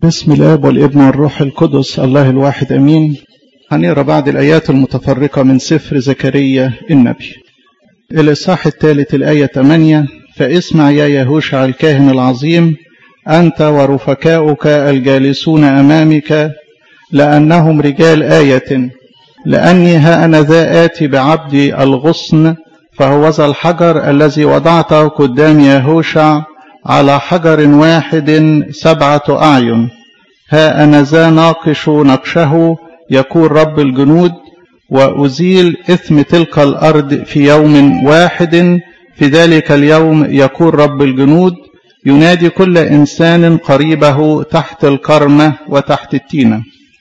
بسم الاب والابن والروح القدس الله الواحد امين هنقرا بعض الايات المتفرقه من سفر زكريا النبي الاصحاح الثالث الايه 8 فاسمع يا يهوشع الكاهن العظيم انت ورفكاؤك الجالسون امامك لانهم رجال ايه لاني ها انا ذا اتي بعبدي الغصن فهو ذا الحجر الذي وضعته قدام يهوشع على حجر واحد سبعة أعين ها أنا ذا ناقش نقشه يقول رب الجنود وأزيل إثم تلك الأرض في يوم واحد في ذلك اليوم يقول رب الجنود ينادي كل إنسان قريبه تحت الكرمة وتحت التينة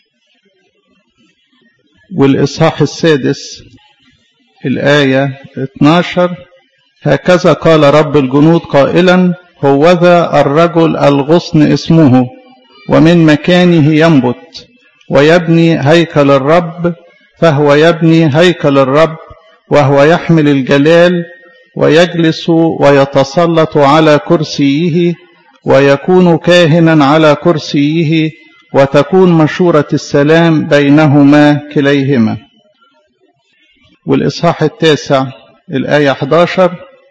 والإصحاح السادس الآية 12 هكذا قال رب الجنود قائلا هوذا الرجل الغصن اسمه ومن مكانه ينبت ويبني هيكل الرب فهو يبني هيكل الرب وهو يحمل الجلال ويجلس ويتسلط على كرسيه ويكون كاهنا على كرسيه وتكون مشورة السلام بينهما كليهما والإصحاح التاسع الآية 11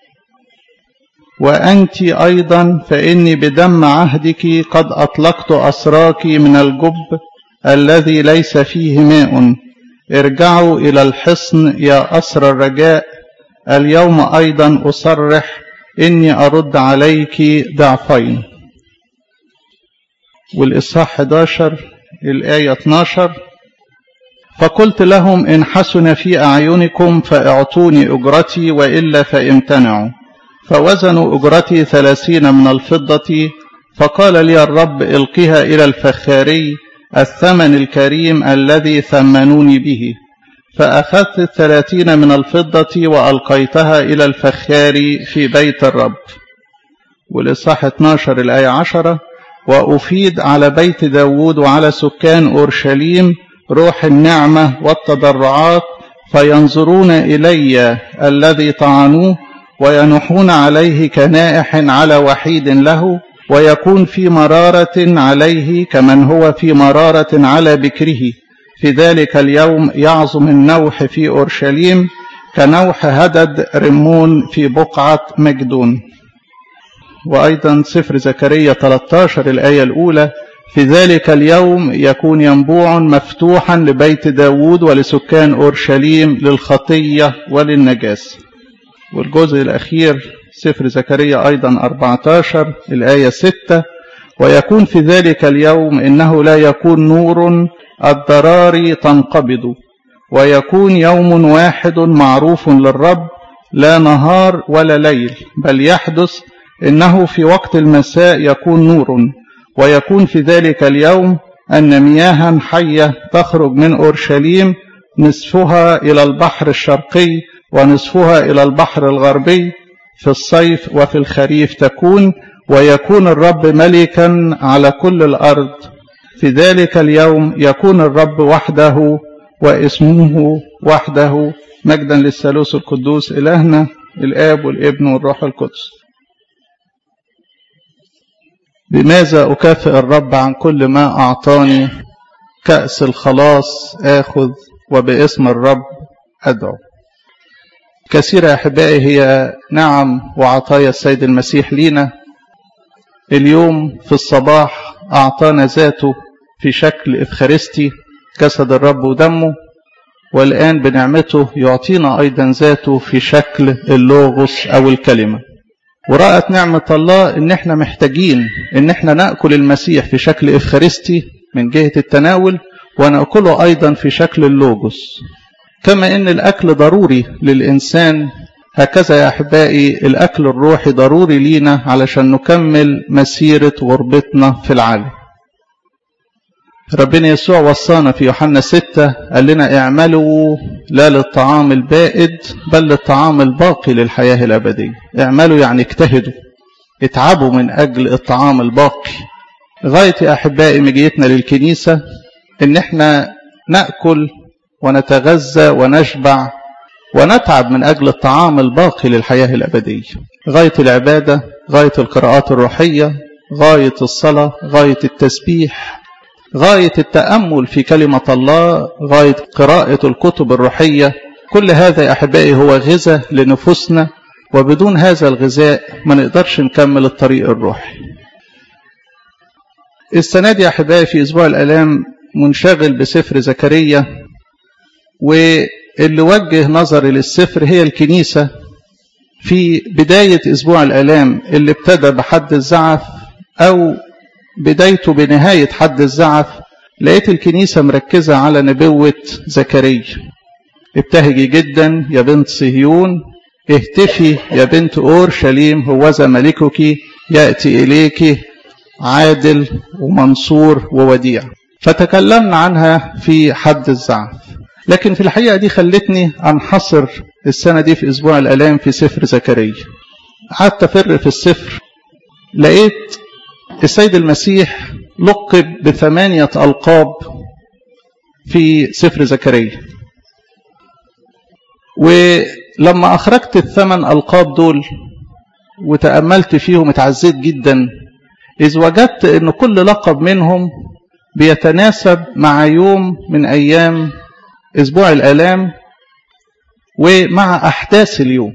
وأنت أيضا فإني بدم عهدك قد أطلقت أسراك من الجب الذي ليس فيه ماء ارجعوا إلى الحصن يا أسر الرجاء اليوم أيضا أصرح إني أرد عليك ضعفين والإصحاح 11 الآية 12 فقلت لهم إن حسن في أعينكم فاعطوني أجرتي وإلا فامتنعوا فوزنوا أجرتي ثلاثين من الفضة فقال لي الرب القها إلى الفخاري الثمن الكريم الذي ثمنوني به فأخذت الثلاثين من الفضة وألقيتها إلى الفخار في بيت الرب والإصحاح 12 الآية 10 وأفيد على بيت داود وعلى سكان أورشليم روح النعمة والتضرعات فينظرون إلي الذي طعنوه وينحون عليه كنائح على وحيد له ويكون في مرارة عليه كمن هو في مرارة على بكره في ذلك اليوم يعظم النوح في أورشليم كنوح هدد رمون في بقعة مجدون وأيضا سفر زكريا 13 الآية الأولى في ذلك اليوم يكون ينبوع مفتوحا لبيت داود ولسكان أورشليم للخطية وللنجاسة والجزء الأخير سفر زكريا أيضا 14 الآية 6 ويكون في ذلك اليوم إنه لا يكون نور الضرار تنقبض ويكون يوم واحد معروف للرب لا نهار ولا ليل بل يحدث إنه في وقت المساء يكون نور ويكون في ذلك اليوم أن مياها حية تخرج من أورشليم نصفها إلى البحر الشرقي ونصفها إلى البحر الغربي في الصيف وفي الخريف تكون ويكون الرب ملكا على كل الأرض في ذلك اليوم يكون الرب وحده واسمه وحده مجدا للثالوث القدوس إلهنا الآب والابن والروح القدس بماذا أكافئ الرب عن كل ما أعطاني كأس الخلاص آخذ وباسم الرب أدعو كثيرة يا أحبائي هي نعم وعطايا السيد المسيح لينا اليوم في الصباح أعطانا ذاته في شكل إفخارستي جسد الرب ودمه والآن بنعمته يعطينا أيضا ذاته في شكل اللوغوس أو الكلمة ورأت نعمة الله إن إحنا محتاجين إن إحنا نأكل المسيح في شكل إفخارستي من جهة التناول ونأكله أيضا في شكل اللوجوس كما إن الأكل ضروري للإنسان هكذا يا أحبائي الأكل الروحي ضروري لينا علشان نكمل مسيرة غربتنا في العالم ربنا يسوع وصانا في يوحنا 6 قال لنا اعملوا لا للطعام البائد بل للطعام الباقي للحياة الأبدية اعملوا يعني اجتهدوا اتعبوا من أجل الطعام الباقي غاية يا أحبائي مجيتنا للكنيسة إن احنا نأكل ونتغذى ونشبع ونتعب من أجل الطعام الباقي للحياة الأبدية غاية العبادة غاية القراءات الروحية غاية الصلاة غاية التسبيح غاية التأمل في كلمة الله غاية قراءة الكتب الروحية كل هذا يا أحبائي هو غذاء لنفوسنا وبدون هذا الغذاء ما نقدرش نكمل الطريق الروحي السنة دي يا أحبائي في أسبوع الآلام منشغل بسفر زكريا واللي وجه نظري للسفر هي الكنيسة في بداية أسبوع الآلام اللي ابتدى بحد الزعف أو بدايته بنهاية حد الزعف لقيت الكنيسة مركزة على نبوة زكريا ابتهجي جدا يا بنت صهيون اهتفي يا بنت أورشليم هوذا ملكك يأتي إليك عادل ومنصور ووديع فتكلمنا عنها في حد الزعف لكن في الحقيقة دي خلتني أنحصر السنة دي في أسبوع الألام في سفر زكريا قعدت أفر في السفر لقيت السيد المسيح لقب بثمانية ألقاب في سفر زكريا ولما أخرجت الثمان ألقاب دول وتأملت فيهم اتعزيت جدا إذ وجدت أن كل لقب منهم بيتناسب مع يوم من أيام أسبوع الآلام ومع أحداث اليوم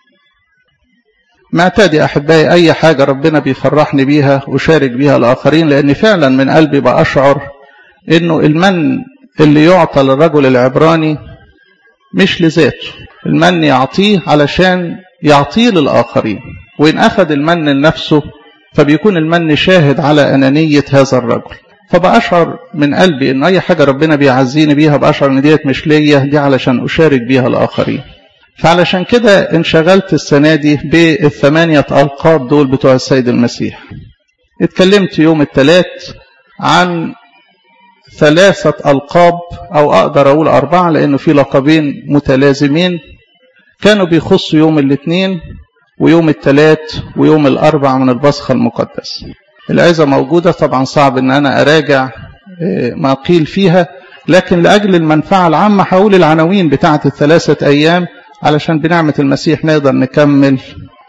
معتاد يا أحبائي أي حاجة ربنا بيفرحني بيها وشارك بيها الآخرين لأن فعلا من قلبي بأشعر أنه المن اللي يعطى للرجل العبراني مش لذاته المن يعطيه علشان يعطيه للآخرين وإن أخذ المن لنفسه فبيكون المن شاهد على أنانية هذا الرجل فبأشعر من قلبي ان اي حاجة ربنا بيعزيني بيها بأشعر ان ديت مش ليا دي علشان اشارك بيها الاخرين فعلشان كده انشغلت السنة دي بالثمانية ألقاب دول بتوع السيد المسيح اتكلمت يوم الثلاث عن ثلاثة ألقاب أو أقدر أقول أربعة لأنه في لقبين متلازمين كانوا بيخصوا يوم الاثنين ويوم الثلاث ويوم الأربع من البصخة المقدس العظة موجودة طبعا صعب ان انا اراجع ما قيل فيها لكن لاجل المنفعة العامة هقول العناوين بتاعة الثلاثة ايام علشان بنعمة المسيح نقدر نكمل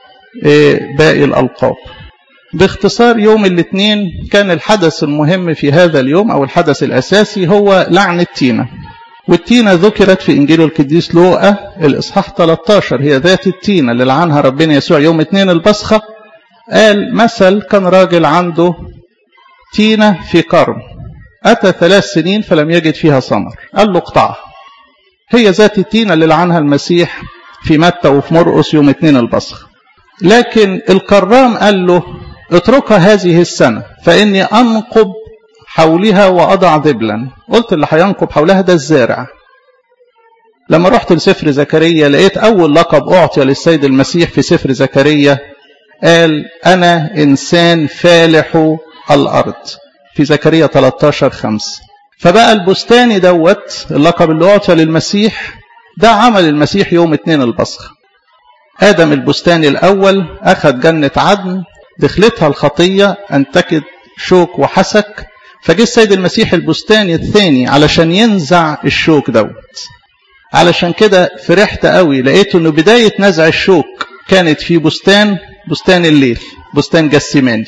باقي الالقاب باختصار يوم الاثنين كان الحدث المهم في هذا اليوم او الحدث الاساسي هو لعن التينة والتينة ذكرت في انجيل القديس لوقا الاصحاح 13 هي ذات التينة اللي لعنها ربنا يسوع يوم اثنين البصخه قال مثل كان راجل عنده تينة في كرم أتى ثلاث سنين فلم يجد فيها ثمر قال له اقطعها هي ذات التينة اللي لعنها المسيح في متى وفي مرقس يوم اثنين البصخ لكن الكرام قال له اتركها هذه السنة فإني أنقب حولها وأضع دبلا قلت اللي هينقب حولها ده الزارع لما رحت لسفر زكريا لقيت أول لقب أعطي للسيد المسيح في سفر زكريا قال أنا إنسان فالح الأرض في زكريا 13 5 فبقى البستاني دوت اللقب اللي أعطى للمسيح ده عمل المسيح يوم اتنين البصخ آدم البستاني الأول أخذ جنة عدن دخلتها الخطية أنتكت شوك وحسك فجه السيد المسيح البستاني الثاني علشان ينزع الشوك دوت علشان كده فرحت قوي لقيت انه بداية نزع الشوك كانت في بستان بستان الليل بستان جسيماني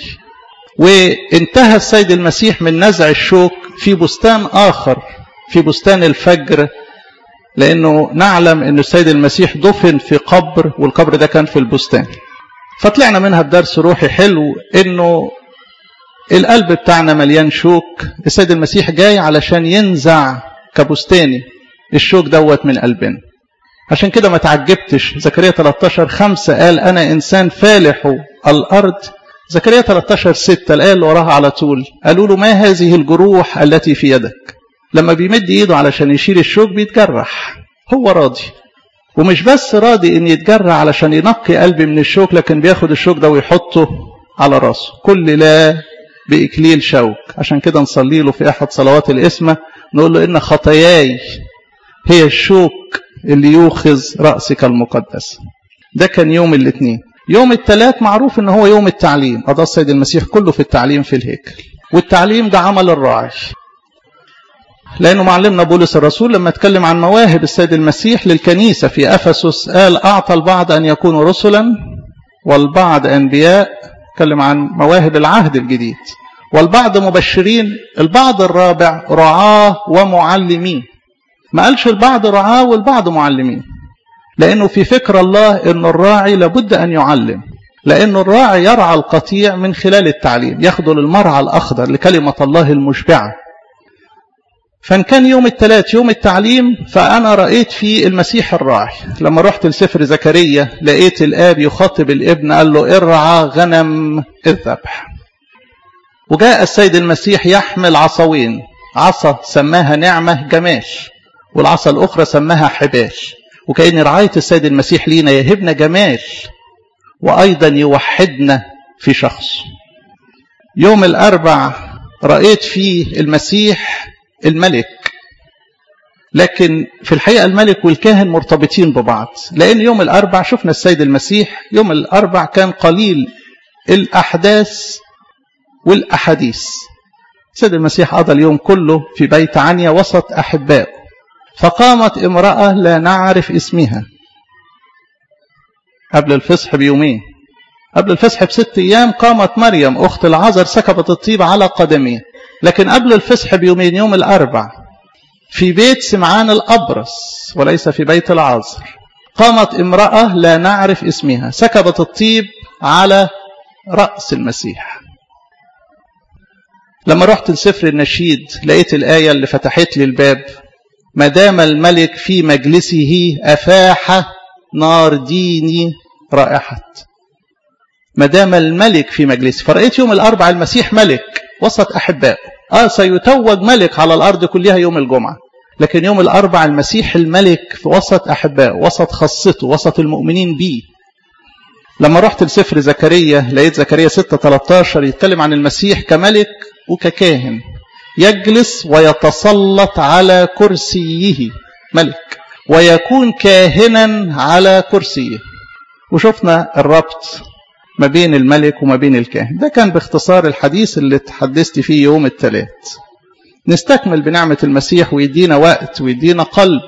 وانتهى السيد المسيح من نزع الشوك في بستان آخر في بستان الفجر لأنه نعلم أن السيد المسيح دفن في قبر والقبر ده كان في البستان فطلعنا منها بدرس روحي حلو أنه القلب بتاعنا مليان شوك السيد المسيح جاي علشان ينزع كبستاني الشوك دوت من قلبنا عشان كده ما تعجبتش زكريا 13 5 قال أنا إنسان فالح الأرض زكريا 13 6 الآية اللي وراها على طول قالوا له ما هذه الجروح التي في يدك لما بيمد إيده علشان يشيل الشوك بيتجرح هو راضي ومش بس راضي إن يتجرح علشان ينقي قلبي من الشوك لكن بياخد الشوك ده ويحطه على راسه كل لا بإكليل شوك عشان كده نصلي له في أحد صلوات الإسمة نقول له إن خطاياي هي الشوك اللي يوخذ رأسك المقدس ده كان يوم الاثنين يوم الثلاث معروف ان هو يوم التعليم قضى السيد المسيح كله في التعليم في الهيكل والتعليم ده عمل الراعي لأنه معلمنا بولس الرسول لما اتكلم عن مواهب السيد المسيح للكنيسة في أفسس قال أعطى البعض أن يكونوا رسلا والبعض أنبياء اتكلم عن مواهب العهد الجديد والبعض مبشرين البعض الرابع رعاه ومعلمين ما قالش البعض رعاه والبعض معلمين لأنه في فكر الله أن الراعي لابد أن يعلم لأن الراعي يرعى القطيع من خلال التعليم ياخده للمرعى الأخضر لكلمة الله المشبعة فإن كان يوم الثلاث يوم التعليم فأنا رأيت في المسيح الراعي لما رحت لسفر زكريا لقيت الآب يخاطب الابن قال له ارعى غنم الذبح وجاء السيد المسيح يحمل عصوين عصا سماها نعمة جماش والعصا الأخرى سماها حباش وكأن رعاية السيد المسيح لينا يهبنا جماش وأيضا يوحدنا في شخص يوم الأربع رأيت فيه المسيح الملك لكن في الحقيقة الملك والكاهن مرتبطين ببعض لأن يوم الأربع شفنا السيد المسيح يوم الأربع كان قليل الأحداث والأحاديث السيد المسيح قضى اليوم كله في بيت عنيا وسط أحبائه فقامت امرأة لا نعرف اسمها قبل الفصح بيومين قبل الفصح بست أيام قامت مريم أخت العذر سكبت الطيب على قدميه لكن قبل الفصح بيومين يوم الأربع في بيت سمعان الأبرص وليس في بيت العذر قامت امرأة لا نعرف اسمها سكبت الطيب على رأس المسيح لما رحت لسفر النشيد لقيت الآية اللي فتحت لي الباب ما دام الملك في مجلسه أفاح نار ديني رائحة ما دام الملك في مجلسه فرأيت يوم الأربع المسيح ملك وسط أحبائه آه سيتوج ملك على الأرض كلها يوم الجمعة لكن يوم الأربع المسيح الملك في وسط أحبائه وسط خاصته وسط المؤمنين به لما رحت لسفر زكريا لقيت زكريا 6 13 يتكلم عن المسيح كملك وككاهن يجلس ويتسلط على كرسيه ملك ويكون كاهنا على كرسيه وشفنا الربط ما بين الملك وما بين الكاهن ده كان باختصار الحديث اللي تحدثت فيه يوم الثلاث نستكمل بنعمة المسيح ويدينا وقت ويدينا قلب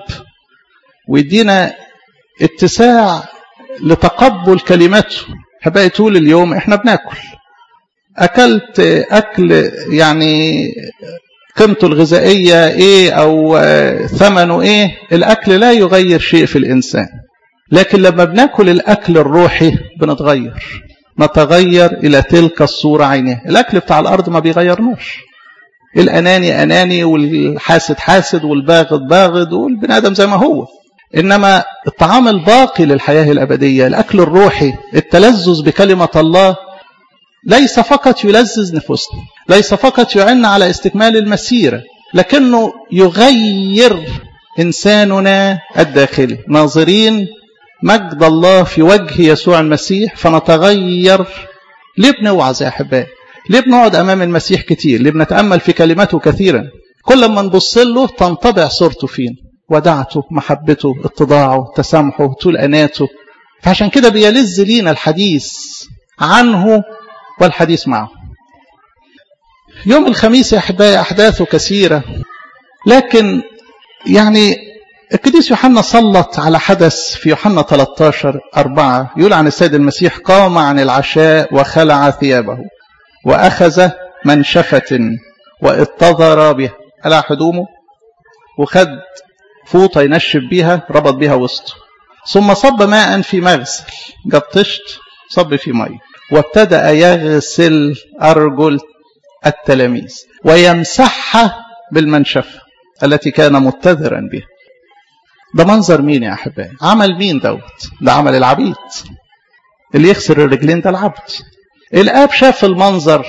ويدينا اتساع لتقبل كلماته حباية طول اليوم احنا بناكل اكلت اكل يعني قيمته الغذائية ايه او ثمنه ايه الاكل لا يغير شيء في الانسان لكن لما بناكل الاكل الروحي بنتغير نتغير الى تلك الصورة عينها الاكل بتاع الارض ما بيغيرناش الاناني اناني والحاسد حاسد والباغض باغض والبني ادم زي ما هو انما الطعام الباقي للحياة الابدية الاكل الروحي التلذذ بكلمة الله ليس فقط يلذذ نفوسنا ليس فقط يعن على استكمال المسيرة لكنه يغير إنساننا الداخلي ناظرين مجد الله في وجه يسوع المسيح فنتغير ليه بنوعظ يا أحبائي ليه بنقعد أمام المسيح كتير ليه بنتأمل في كلماته كثيرا كل ما نبص له تنطبع صورته فين ودعته محبته اتضاعه تسامحه طول أناته فعشان كده بيلذ لينا الحديث عنه والحديث معه يوم الخميس يا أحبائي أحداثه كثيرة لكن يعني القديس يوحنا سلط على حدث في يوحنا 13 أربعة يقول عن السيد المسيح قام عن العشاء وخلع ثيابه وأخذ منشفة واتضر بها قلع هدومه وخد فوطة ينشف بيها ربط بيها وسطه ثم صب ماء في مغسل جاب طشت صب في ميه وابتدأ يغسل أرجل التلاميذ ويمسحها بالمنشفة التي كان متذرا بها ده منظر مين يا أحبائي عمل مين دوت ده عمل العبيد اللي يغسل الرجلين ده العبد الآب شاف المنظر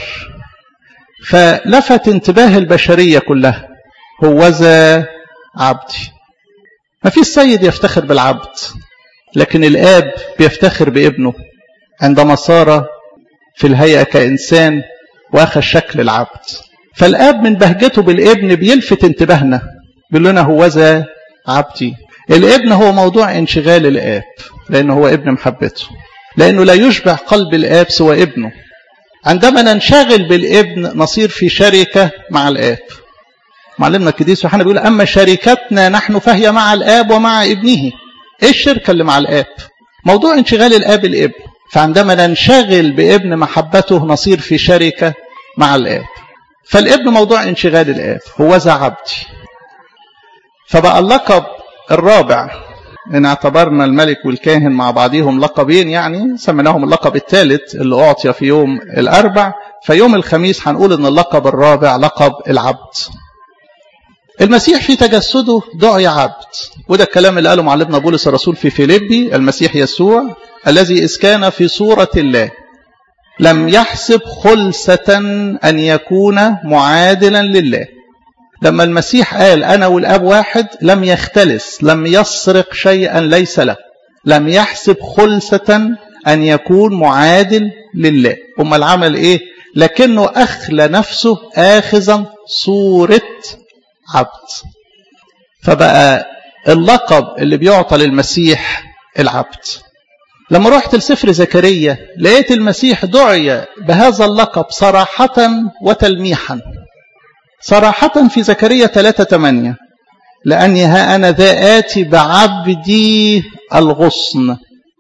فلفت انتباه البشرية كلها هوذا عبدي ما في السيد يفتخر بالعبد لكن الآب بيفتخر بابنه عندما صار في الهيئة كإنسان واخذ شكل العبد فالآب من بهجته بالابن بيلفت انتباهنا بيقول لنا هوذا عبدي الابن هو موضوع انشغال الآب لأنه هو ابن محبته لأنه لا يشبع قلب الآب سوى ابنه عندما ننشغل بالابن نصير في شركة مع الآب معلمنا القديس يوحنا بيقول أما شركتنا نحن فهي مع الآب ومع ابنه إيه الشركة اللي مع الآب موضوع انشغال الآب الابن فعندما ننشغل بابن محبته نصير في شركة مع الآب فالابن موضوع انشغال الآب هو ذا عبدي فبقى اللقب الرابع إن اعتبرنا الملك والكاهن مع بعضهم لقبين يعني سميناهم اللقب الثالث اللي أعطي في يوم الأربع فيوم الخميس هنقول إن اللقب الرابع لقب العبد المسيح في تجسده دعي عبد وده الكلام اللي قاله معلمنا بولس الرسول في فيليبي المسيح يسوع الذي إذ كان في صورة الله لم يحسب خلسة أن يكون معادلا لله لما المسيح قال أنا والأب واحد لم يختلس لم يسرق شيئا ليس له لم يحسب خلسة أن يكون معادل لله أما العمل إيه لكنه أخلى نفسه آخذا صورة عبد فبقى اللقب اللي بيعطى للمسيح العبد لما رحت لسفر زكريا لقيت المسيح دعي بهذا اللقب صراحة وتلميحا صراحة في زكريا 3 8 لأني ها أنا ذا آتي بعبدي الغصن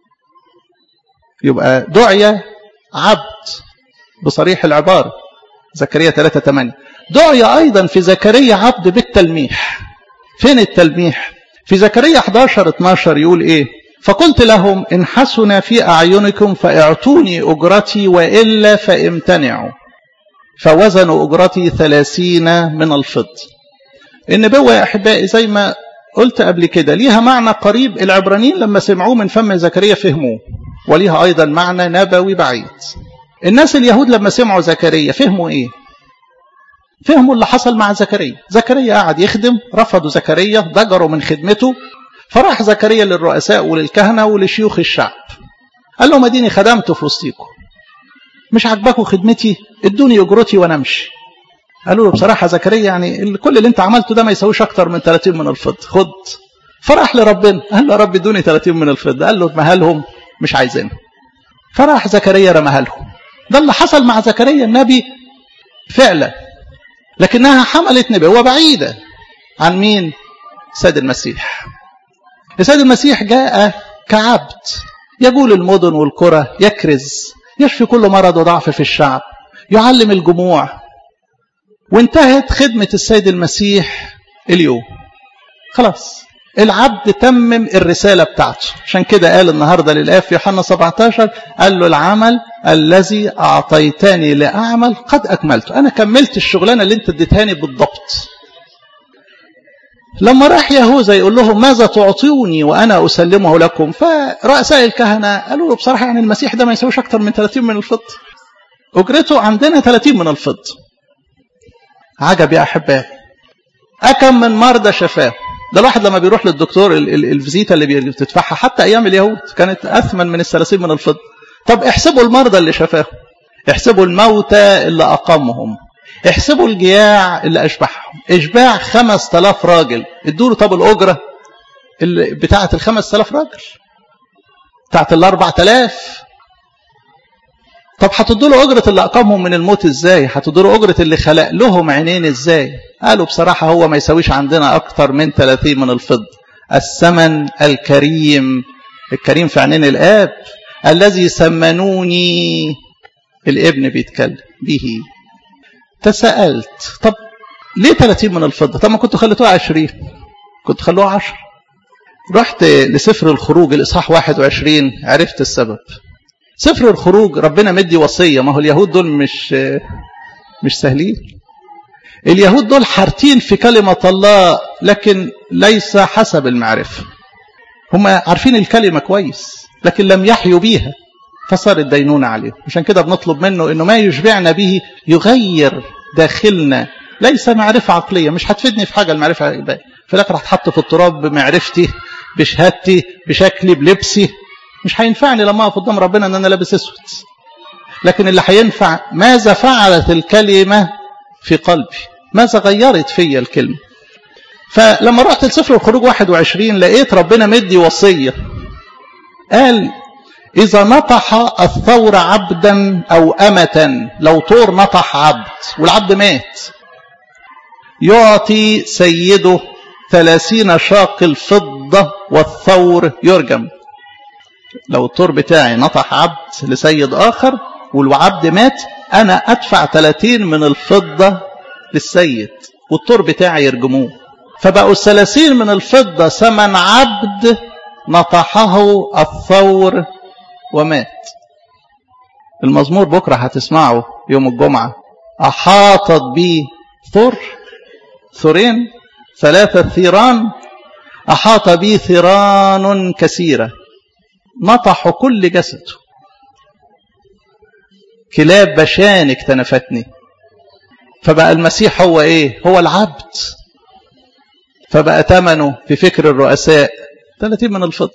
يبقى دعي عبد بصريح العبارة زكريا 3 8 دعي أيضا في زكريا عبد بالتلميح فين التلميح في زكريا 11 12 يقول إيه فقلت لهم إن حسن في أعينكم فاعطوني أجرتي وإلا فامتنعوا فوزنوا أجرتي ثلاثين من الفضة النبوة يا أحبائي زي ما قلت قبل كده ليها معنى قريب العبرانيين لما سمعوه من فم زكريا فهموه وليها أيضا معنى نبوي بعيد الناس اليهود لما سمعوا زكريا فهموا إيه فهموا اللي حصل مع زكريا زكريا قعد يخدم رفضوا زكريا ضجروا من خدمته فراح زكريا للرؤساء وللكهنة ولشيوخ الشعب قال لهم اديني خدمت في وسطيكم مش عاجباكم خدمتي ادوني اجرتي وانا امشي قالوا له بصراحة زكريا يعني كل اللي انت عملته ده ما يسويش اكتر من 30 من الفضة خد فراح لربنا قال له يا رب ادوني 30 من الفضة قال له ارميها لهم مش عايزينها فراح زكريا رماها لهم ده اللي حصل مع زكريا النبي فعلا لكنها حملت نبوة بعيدة عن مين سيد المسيح السيد المسيح جاء كعبد يقول المدن والقرى يكرز يشفي كل مرض وضعف في الشعب يعلم الجموع وانتهت خدمة السيد المسيح اليوم خلاص العبد تمم الرسالة بتاعته عشان كده قال النهاردة للآب في يوحنا 17 قال له العمل الذي أعطيتني لأعمل قد أكملته أنا كملت الشغلانة اللي انت اديتهاني بالضبط لما راح يهوذا يقول لهم ماذا تعطوني وأنا أسلمه لكم فرؤساء الكهنة قالوا له بصراحة يعني المسيح ده ما يسويش أكتر من 30 من الفضة أجرته عندنا 30 من الفضة عجب يا أحبائي أكم من مرضى شفاه ده الواحد لما بيروح للدكتور الفيزيتا اللي بتدفعها حتى أيام اليهود كانت أثمن من الثلاثين من الفضة طب احسبوا المرضى اللي شفاهم احسبوا الموتى اللي أقامهم احسبوا الجياع اللي أشبعهم إشباع خمس تلاف راجل ادوا له طب الأجرة اللي بتاعة الخمس تلاف راجل بتاعة الأربع تلاف طب هتدوا له أجرة اللي أقامهم من الموت إزاي هتدوا له أجرة اللي خلق لهم عينين إزاي قالوا بصراحة هو ما يسويش عندنا أكتر من 30 من الفضة الثمن الكريم الكريم في عينين الآب الذي سمنوني الابن بيتكلم به تساءلت طب ليه 30 من الفضة طب ما كنتوا خليتوها 20 كنت خلوها 10 رحت لسفر الخروج الإصحاح 21 عرفت السبب سفر الخروج ربنا مدي وصية ما هو اليهود دول مش مش سهلين اليهود دول حارتين في كلمة الله لكن ليس حسب المعرفة هم عارفين الكلمة كويس لكن لم يحيوا بيها فصار الدينون عليهم عشان كده بنطلب منه انه ما يشبعنا به يغير داخلنا ليس معرفة عقلية مش هتفيدني في حاجة المعرفة في الاخر هتحط في التراب بمعرفتي بشهادتي بشكلي بلبسي مش هينفعني لما اقف قدام ربنا ان انا لابس اسود لكن اللي هينفع ماذا فعلت الكلمة في قلبي ماذا غيرت فيا الكلمة فلما رحت لسفر الخروج 21 لقيت ربنا مدي وصية قال إذا نطح الثور عبدا أو أمة لو طور نطح عبد والعبد مات يعطي سيده ثلاثين شاق الفضة والثور يرجم لو الطور بتاعي نطح عبد لسيد آخر والعبد مات أنا أدفع 30 من الفضة للسيد والطور بتاعي يرجموه فبقوا الثلاثين من الفضة ثمن عبد نطحه الثور ومات المزمور بكرة هتسمعه يوم الجمعة أحاطت بي ثور ثورين ثلاثة ثيران أحاط بي ثيران كثيرة نطحوا كل جسده كلاب بشان اكتنفتني فبقى المسيح هو ايه هو العبد فبقى ثمنه في فكر الرؤساء 30 من الفضة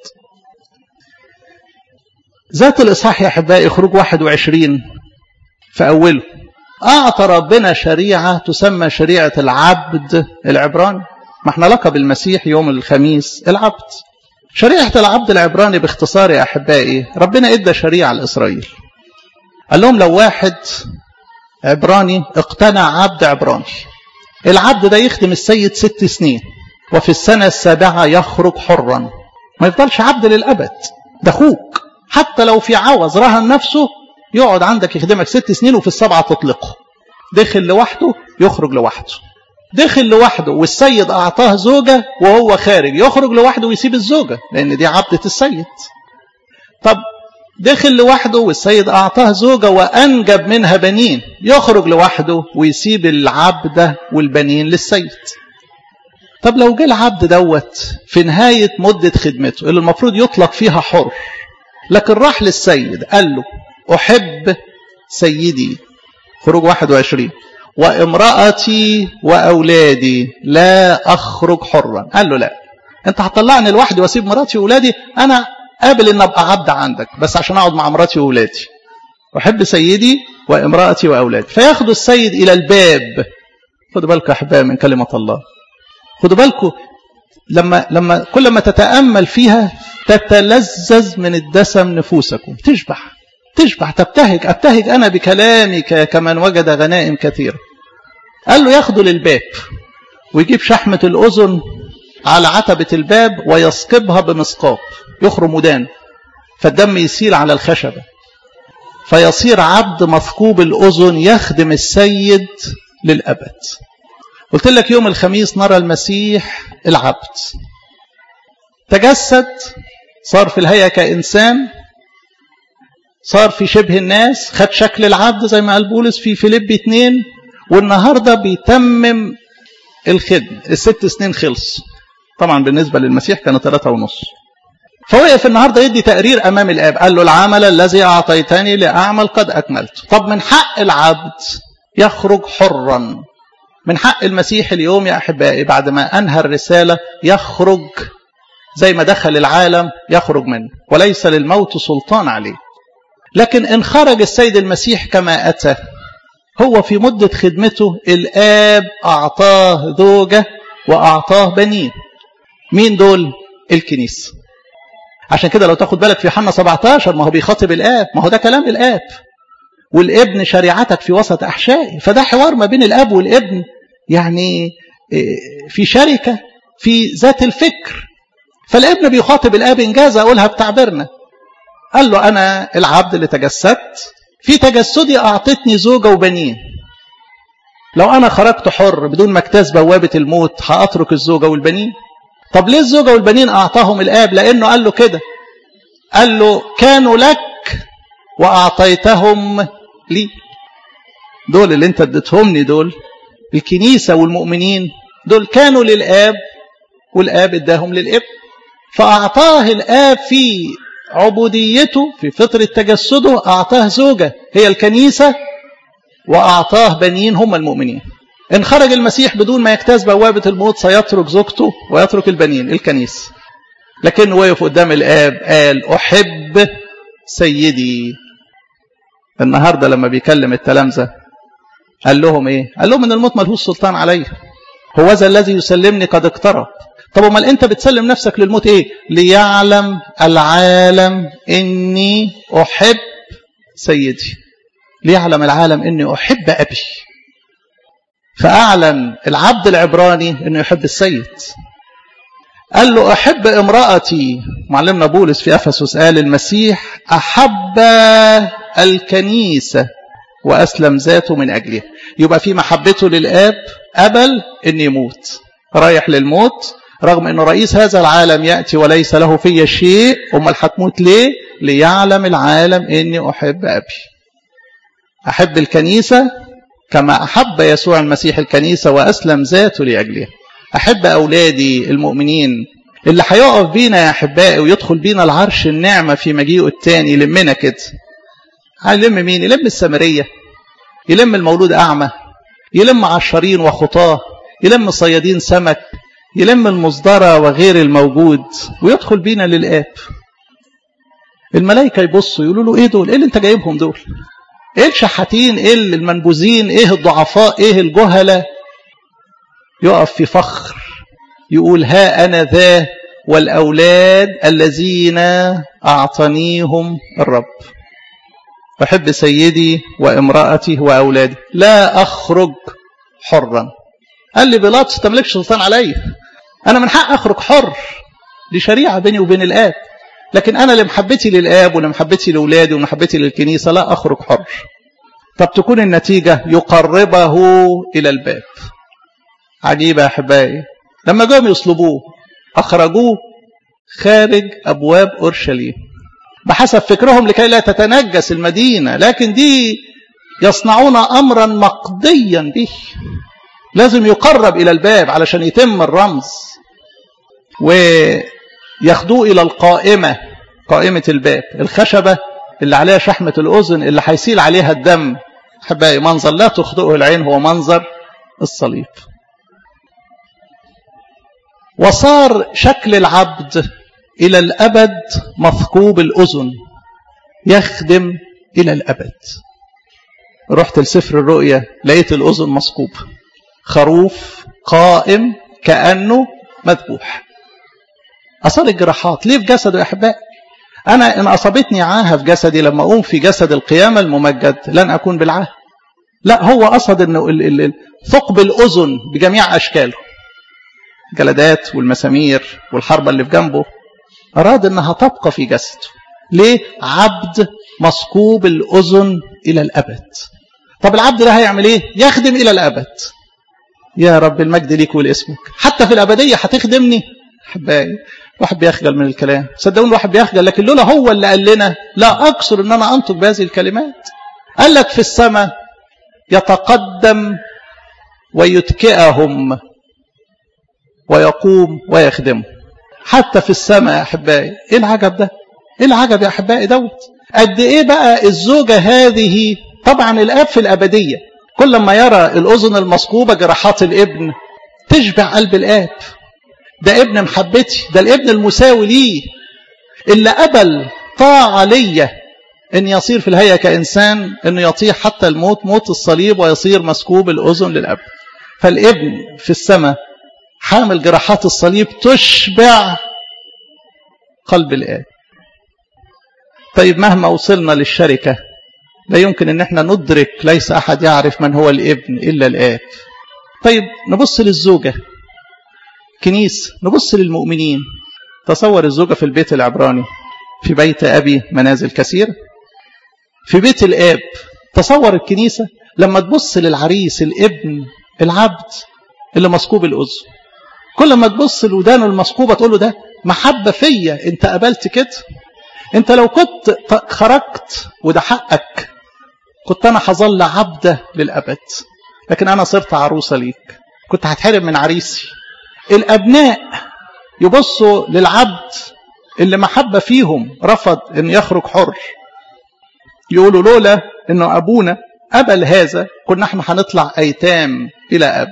ذات الإصحاح يا أحبائي خروج 21 في أوله أعطى ربنا شريعة تسمى شريعة العبد العبراني ما احنا لقب المسيح يوم الخميس العبد شريعة العبد العبراني باختصار يا أحبائي ربنا إدى شريعة لإسرائيل قال لهم لو واحد عبراني اقتنع عبد عبراني العبد ده يخدم السيد ست سنين وفي السنة السابعة يخرج حرا ما يفضلش عبد للأبد ده أخوك حتى لو في عوض رهن نفسه يقعد عندك يخدمك ست سنين وفي السبعة تطلقه دخل لوحده يخرج لوحده دخل لوحده والسيد أعطاه زوجة وهو خارج يخرج لوحده ويسيب الزوجة لأن دي عبدة السيد طب دخل لوحده والسيد أعطاه زوجة وأنجب منها بنين يخرج لوحده ويسيب العبدة والبنين للسيد طب لو جه العبد دوت في نهاية مدة خدمته اللي المفروض يطلق فيها حر لكن راح للسيد قال له أحب سيدي خروج 21 وامرأتي وأولادي لا أخرج حرا قال له لا أنت هتطلعني لوحدي وأسيب مراتي وأولادي أنا قابل أن أبقى عبد عندك بس عشان أقعد مع مراتي وأولادي أحب سيدي وامرأتي وأولادي فياخدوا السيد إلى الباب خدوا بالكم يا أحبائي من كلمة الله خدوا بالكم لما لما كل ما تتامل فيها تتلذذ من الدسم نفوسكم تشبع تشبع تبتهج ابتهج انا بكلامك كمن وجد غنائم كثيره قال له ياخده للباب ويجيب شحمه الاذن على عتبه الباب ويسقبها بمسقاب يخرم ودان فالدم يسيل على الخشبه فيصير عبد مثقوب الاذن يخدم السيد للابد قلت لك يوم الخميس نرى المسيح العبد تجسد صار في الهيئة كإنسان صار في شبه الناس خد شكل العبد زي ما قال بولس في فيليب اتنين والنهاردة بيتمم الخدمة الست سنين خلص طبعا بالنسبة للمسيح كانوا ثلاثة ونص فوقف النهاردة يدي تقرير أمام الآب قال له العمل الذي أعطيتني لأعمل قد أكملت طب من حق العبد يخرج حرا من حق المسيح اليوم يا أحبائي بعد ما أنهى الرسالة يخرج زي ما دخل العالم يخرج منه وليس للموت سلطان عليه لكن إن خرج السيد المسيح كما أتى هو في مدة خدمته الآب أعطاه زوجة وأعطاه بنين مين دول الكنيسة عشان كده لو تاخد بالك في حنا 17 ما هو بيخاطب الآب ما هو ده كلام الآب والابن شريعتك في وسط أحشائي فده حوار ما بين الأب والابن يعني في شركة في ذات الفكر فالابن بيخاطب الأب إنجاز أقولها بتعبيرنا قال له أنا العبد اللي تجسدت في تجسدي أعطتني زوجة وبنين لو أنا خرجت حر بدون ما اجتاز بوابة الموت هأترك الزوجة والبنين طب ليه الزوجة والبنين أعطاهم الآب لأنه قال له كده قال له كانوا لك وأعطيتهم لي دول اللي انت اديتهمني دول الكنيسة والمؤمنين دول كانوا للآب والآب اداهم للابن فأعطاه الآب في عبوديته في فطرة تجسده أعطاه زوجة هي الكنيسة وأعطاه بنين هم المؤمنين إن خرج المسيح بدون ما يجتاز بوابة الموت سيترك زوجته ويترك البنين الكنيسة لكن وقف قدام الآب قال أحب سيدي النهاردة لما بيكلم التلامذة قال لهم إيه قال لهم إن الموت ملهوش سلطان عليه هو ذا الذي يسلمني قد اقترب طب امال انت بتسلم نفسك للموت ايه ليعلم العالم اني احب سيدي ليعلم العالم اني احب ابي فاعلن العبد العبراني انه يحب السيد قال له أحب امرأتي معلمنا بولس في أفسس قال المسيح أحب الكنيسة وأسلم ذاته من أجلها يبقى في محبته للآب قبل أن يموت رايح للموت رغم أنه رئيس هذا العالم يأتي وليس له في شيء أمال هتموت ليه ليعلم العالم أني أحب أبي أحب الكنيسة كما أحب يسوع المسيح الكنيسة وأسلم ذاته لأجلها أحب أولادي المؤمنين اللي هيقف بينا يا أحبائي ويدخل بينا العرش النعمة في مجيئه التاني يلمنا كده هيلم مين؟ يلم السامرية يلم المولود أعمى يلم عشرين وخطاه يلم صيادين سمك يلم المصدرة وغير الموجود ويدخل بينا للآب الملائكة يبصوا يقولوا له ايه دول ايه اللي انت جايبهم دول ايه الشحاتين ايه المنبوذين ايه الضعفاء ايه الجهلة يقف في فخر يقول ها أنا ذا والأولاد الذين أعطانيهم الرب أحب سيدي وامرأتي وأولادي لا أخرج حرا قال لي بيلاطس تملكش سلطان عليا أنا من حق أخرج حر دي شريعة بيني وبين الآب لكن أنا لمحبتي للآب ولمحبتي لأولادي ومحبتي للكنيسة لا أخرج حر طب تكون النتيجة يقربه إلى الباب عجيبة يا أحبائي لما جاءوا يصلبوه أخرجوه خارج أبواب أورشليم بحسب فكرهم لكي لا تتنجس المدينة لكن دي يصنعون أمرا مقضيا به لازم يقرب إلى الباب علشان يتم الرمز وياخدوه إلى القائمة قائمة الباب الخشبة اللي عليها شحمة الأذن اللي هيسيل عليها الدم أحبائي منظر لا تخطئه العين هو منظر الصليب وصار شكل العبد إلى الأبد مثقوب الأذن يخدم إلى الأبد رحت لسفر الرؤيا لقيت الأذن مثقوب خروف قائم كأنه مذبوح أثار الجراحات ليه في جسده يا أحبائي أنا إن أصابتني عاهة في جسدي لما أقوم في جسد القيامة الممجد لن أكون بالعاهة لا هو قصد أنه ثقب الأذن بجميع أشكاله الجلدات والمسامير والحربة اللي في جنبه أراد أنها تبقى في جسده ليه؟ عبد مثقوب الأذن إلى الأبد طب العبد ده هيعمل إيه؟ يخدم إلى الأبد يا رب المجد ليك ولاسمك حتى في الأبدية هتخدمني أحبائي واحد بيخجل من الكلام صدقوني واحد بيخجل لكن لولا هو اللي قال لنا لا أقصر أن أنا أنطق بهذه الكلمات قال لك في السماء يتقدم ويتكئهم ويقوم ويخدمه حتى في السماء يا أحبائي إيه العجب ده إيه العجب يا أحبائي دوت قد إيه بقى الزوجة هذه طبعا الآب في الأبدية كل ما يرى الأذن المصقوبة جراحات الابن تشبع قلب الآب ده ابن محبتي ده الابن المساوي ليه اللي قبل طاعة ليا ان يصير في الهيئة كإنسان انه يطيح حتى الموت موت الصليب ويصير مسكوب الأذن للأب فالابن في السماء حامل جراحات الصليب تشبع قلب الآب طيب مهما وصلنا للشركة لا يمكن ان احنا ندرك ليس احد يعرف من هو الابن الا الاب طيب نبص للزوجة كنيس نبص للمؤمنين تصور الزوجة في البيت العبراني في بيت أبي منازل كثيرة في بيت الآب تصور الكنيسة لما تبص للعريس الابن العبد اللي مسكوب الأذن كل ما تبص لودانه المسكوبة تقول له ده محبة فيا انت قبلت كده انت لو كنت خرجت وده حقك كنت انا هظل عبدة للأبد لكن انا صرت عروسة ليك كنت هتحرم من عريسي الأبناء يبصوا للعبد اللي محبة فيهم رفض أن يخرج حر يقولوا لولا أنه أبونا قبل هذا كنا احنا هنطلع أيتام إلى أب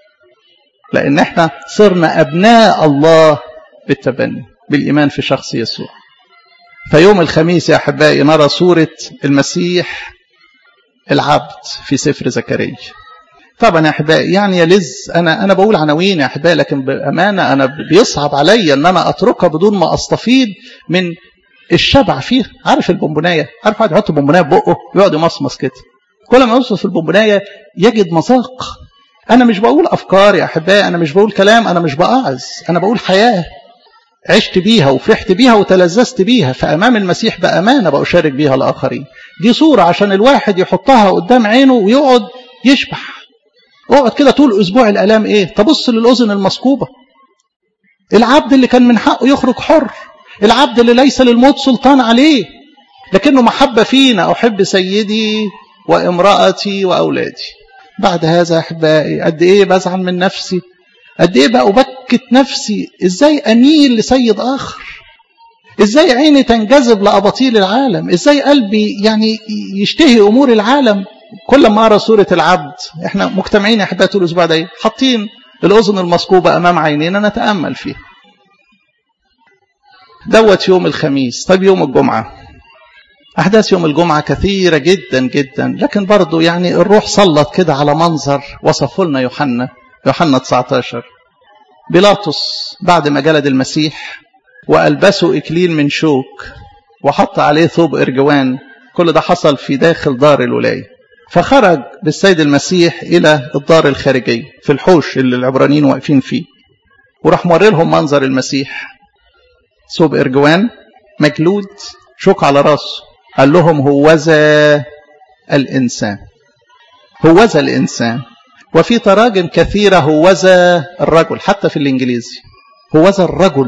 لأن احنا صرنا أبناء الله بالتبني بالإيمان في شخص يسوع فيوم الخميس يا أحبائي نرى صورة المسيح العبد في سفر زكريا طبعا يا احبائي يعني يلز انا انا بقول عناوين يا احبائي لكن بامانه انا بيصعب عليا ان انا اتركها بدون ما استفيض من الشبع فيها عارف البونبونايه عارف واحد يحط بونبونايه في بقه يقعد يمصمص كده كل ما يوصل في البونبونايه يجد مذاق انا مش بقول افكار يا احبائي انا مش بقول كلام انا مش بقعز انا بقول حياه عشت بيها وفرحت بيها وتلذذت بيها فأمام المسيح بأمانة بأشارك بيها الآخرين دي صورة عشان الواحد يحطها قدام عينه ويقعد يشبح اقعد كده طول أسبوع الآلام إيه تبص للأذن المصكوبة العبد اللي كان من حقه يخرج حر العبد اللي ليس للموت سلطان عليه لكنه محبة فينا أحب سيدي وامرأتي وأولادي بعد هذا أحبائي قد إيه بزعل من نفسي قد إيه بقى أبكت نفسي إزاي أميل لسيد آخر إزاي عيني تنجذب لأباطيل العالم إزاي قلبي يعني يشتهي أمور العالم كل ما أرى صورة العبد إحنا مجتمعين يا أحبائي طول الأسبوع ده حاطين الأذن المصكوبة أمام عينينا نتأمل فيها دوت يوم الخميس طيب يوم الجمعة أحداث يوم الجمعة كثيرة جدا جدا لكن برضو يعني الروح سلط كده على منظر وصفه لنا يوحنا يوحنا 19 بيلاطس بعد ما جلد المسيح وألبسه إكليل من شوك وحط عليه ثوب إرجوان كل ده حصل في داخل دار الولاية فخرج بالسيد المسيح إلى الدار الخارجية في الحوش اللي العبرانيين واقفين فيه وراح موري لهم منظر المسيح ثوب إرجوان مجلود شوك على راسه قال لهم هوذا الإنسان هوذا الإنسان وفي تراجم كثيرة هوذا الرجل حتى في الإنجليزي هوذا الرجل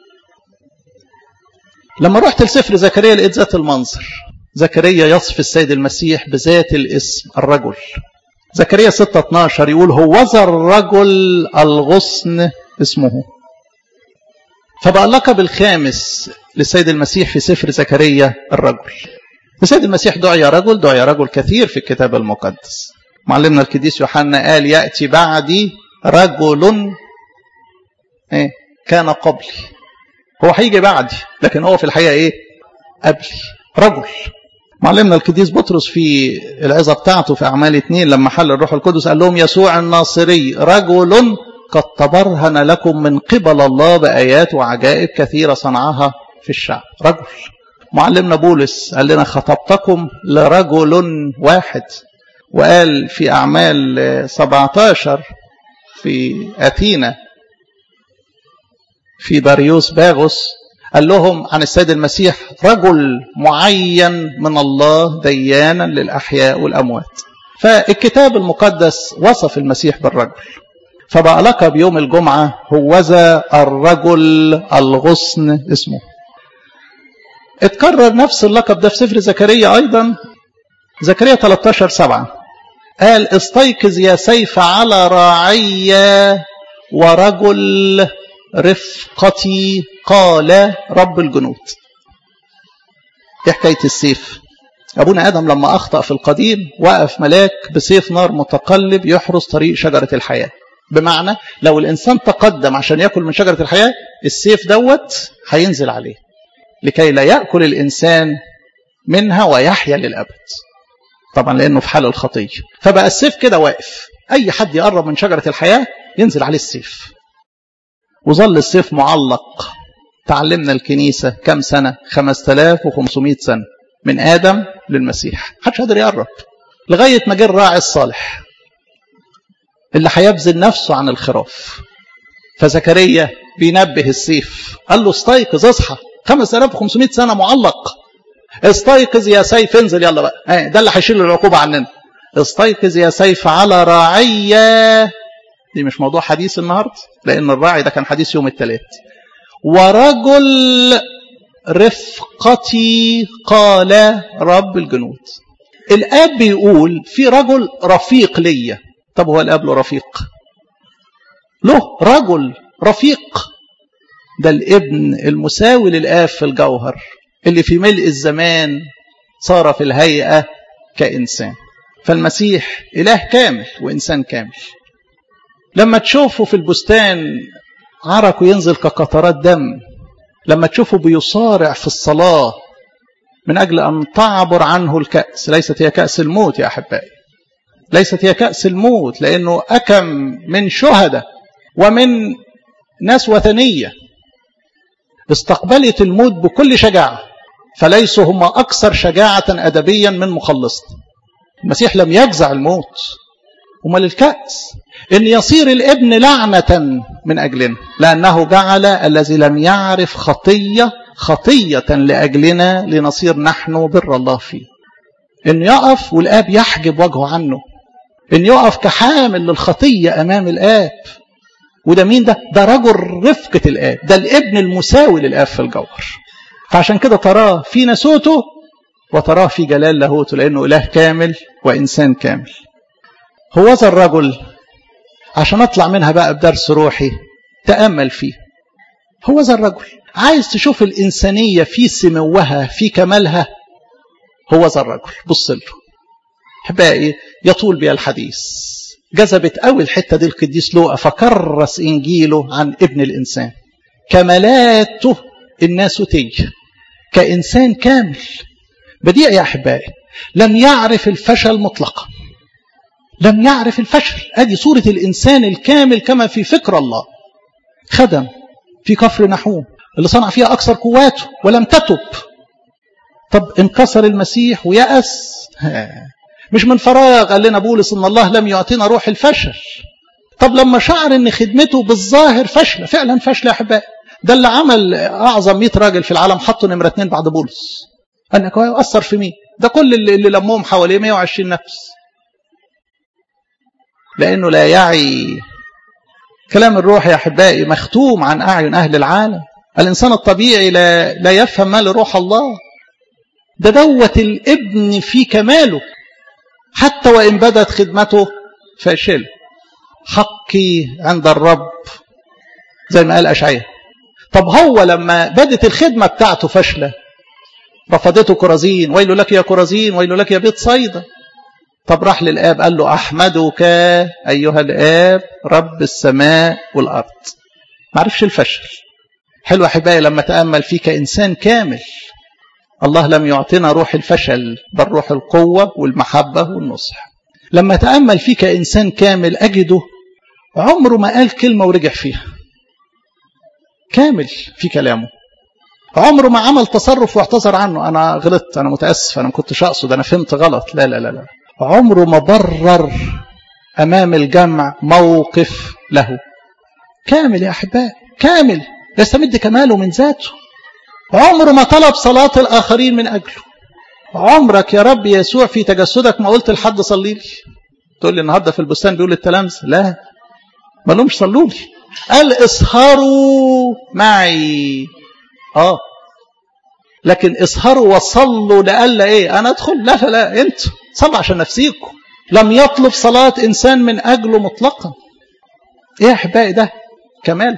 لما رحت لسفر زكريا لقيت ذات المنظر زكريا يصف السيد المسيح بذات الاسم الرجل زكريا 6 12 يقول هوذا الرجل الغصن اسمه فبقى اللقب الخامس للسيد المسيح في سفر زكريا الرجل السيد المسيح دعي رجل دعي رجل كثير في الكتاب المقدس معلمنا القديس يوحنا قال يأتي بعدي رجل ايه كان قبلي هو هيجي بعدي لكن هو في الحقيقة ايه قبلي رجل معلمنا القديس بطرس في العظة بتاعته في أعمال اثنين لما حل الروح القدس قال لهم يسوع الناصري رجل قد تبرهن لكم من قبل الله بآيات وعجائب كثيرة صنعها في الشعب رجل معلمنا بولس قال لنا خطبتكم لرجل واحد وقال في أعمال 17 في أثينا في داريوس باغوس قال لهم عن السيد المسيح رجل معين من الله ديانا للأحياء والأموات فالكتاب المقدس وصف المسيح بالرجل فبقى لقب يوم الجمعة هوذا الرجل الغصن اسمه اتكرر نفس اللقب ده في سفر زكريا أيضا زكريا 13 7 قال استيقظ يا سيف على راعي ورجل رفقتي قال رب الجنود ايه حكايه السيف ابونا ادم لما اخطا في القديم وقف ملاك بسيف نار متقلب يحرس طريق شجره الحياه بمعنى لو الانسان تقدم عشان ياكل من شجره الحياه السيف دوت هينزل عليه لكي لا ياكل الانسان منها ويحيا للابد طبعا لانه في حال الخطيه فبقى السيف كده واقف اي حد يقرب من شجره الحياه ينزل عليه السيف وظل السيف معلق تعلمنا الكنيسة كم سنة 5500 سنة من آدم للمسيح محدش قادر يقرب لغاية ما جه الراعي الصالح اللي هيبذل نفسه عن الخراف فزكريا بينبه السيف قال له استيقظ اصحى 5500 سنة معلق استيقظ يا سيف انزل يلا بقى ده اللي هيشيل العقوبة عننا استيقظ يا سيف على راعية دي مش موضوع حديث النهاردة لأن الراعي ده كان حديث يوم الثلاث ورجل رفقتي قال رب الجنود الآب بيقول في رجل رفيق ليا طب هو الآب له رفيق له رجل رفيق ده الابن المساوي للآب في الجوهر اللي في ملء الزمان صار في الهيئة كإنسان فالمسيح إله كامل وإنسان كامل لما تشوفه في البستان عرقه ينزل كقطرات دم لما تشوفه بيصارع في الصلاة من أجل أن تعبر عنه الكأس ليست هي كأس الموت يا أحبائي ليست هي كأس الموت لأنه أكم من شهداء ومن ناس وثنية استقبلت الموت بكل شجاعة فليسوا هم أكثر شجاعة أدبيا من مخلصنا المسيح لم يجزع الموت امال الكأس ان يصير الابن لعنة من اجلنا لانه جعل الذي لم يعرف خطية خطية لاجلنا لنصير نحن بر الله فيه ان يقف والاب يحجب وجهه عنه ان يقف كحامل للخطية امام الاب وده مين ده ده رجل رفقة الاب ده الابن المساوي للاب في الجوهر فعشان كده تراه في نسوته وتراه في جلال لاهوته لانه اله كامل وانسان كامل هو ذا الرجل عشان اطلع منها بقى بدرس روحي تامل فيه هو ذا الرجل عايز تشوف الانسانيه في سموها في كمالها هو ذا الرجل بص له احبائي يطول بها الحديث جذبت قوي الحته دي القديس لوقا فكرس انجيله عن ابن الانسان كمالاته الناسوتيه كانسان كامل بديع يا احبائي لم يعرف الفشل مطلقا لم يعرف الفشل ادي صوره الانسان الكامل كما في فكر الله خدم في كفر نحوم اللي صنع فيها اكثر قواته ولم تتب طب انكسر المسيح ويأس مش من فراغ قال لنا بولس ان الله لم يعطينا روح الفشل طب لما شعر ان خدمته بالظاهر فشله فعلا فشله يا احبائي ده اللي عمل اعظم 100 راجل في العالم حطوا نمره اثنين بعد بولس قال لك هو اثر في مين ده كل اللي, اللي لمهم حواليه 120 نفس لانه لا يعي كلام الروح يا احبائي مختوم عن اعين اهل العالم الانسان الطبيعي لا لا يفهم ما لروح الله ده دوت الابن في كماله حتى وان بدت خدمته فاشله حقي عند الرب زي ما قال اشعياء طب هو لما بدت الخدمه بتاعته فاشله رفضته كرازين ويل لك يا كرازين ويل لك يا بيت صيدا طب راح للآب قال له أحمدك أيها الآب رب السماء والأرض ما عرفش الفشل حلو أحبائي لما تأمل فيه كإنسان كامل الله لم يعطينا روح الفشل بل روح القوة والمحبة والنصح لما تأمل فيه كإنسان كامل أجده عمره ما قال كلمة ورجع فيها كامل في كلامه عمره ما عمل تصرف واعتذر عنه أنا غلطت أنا متأسف أنا ما كنتش أقصد أنا فهمت غلط لا لا لا لا عمره ما برر أمام الجمع موقف له كامل يا أحباء كامل يستمد كماله من ذاته عمره ما طلب صلاة الآخرين من أجله عمرك يا رب يسوع في تجسدك ما قلت لحد صلي لي تقول لي النهارده في البستان بيقول للتلامذة لا ما لهمش صلوا لي قال اسهروا معي اه لكن اسهروا وصلوا لألا ايه انا ادخل لا لا انتوا صلوا عشان نفسيكم لم يطلب صلاة انسان من اجله مطلقا ايه يا احبائي ده كماله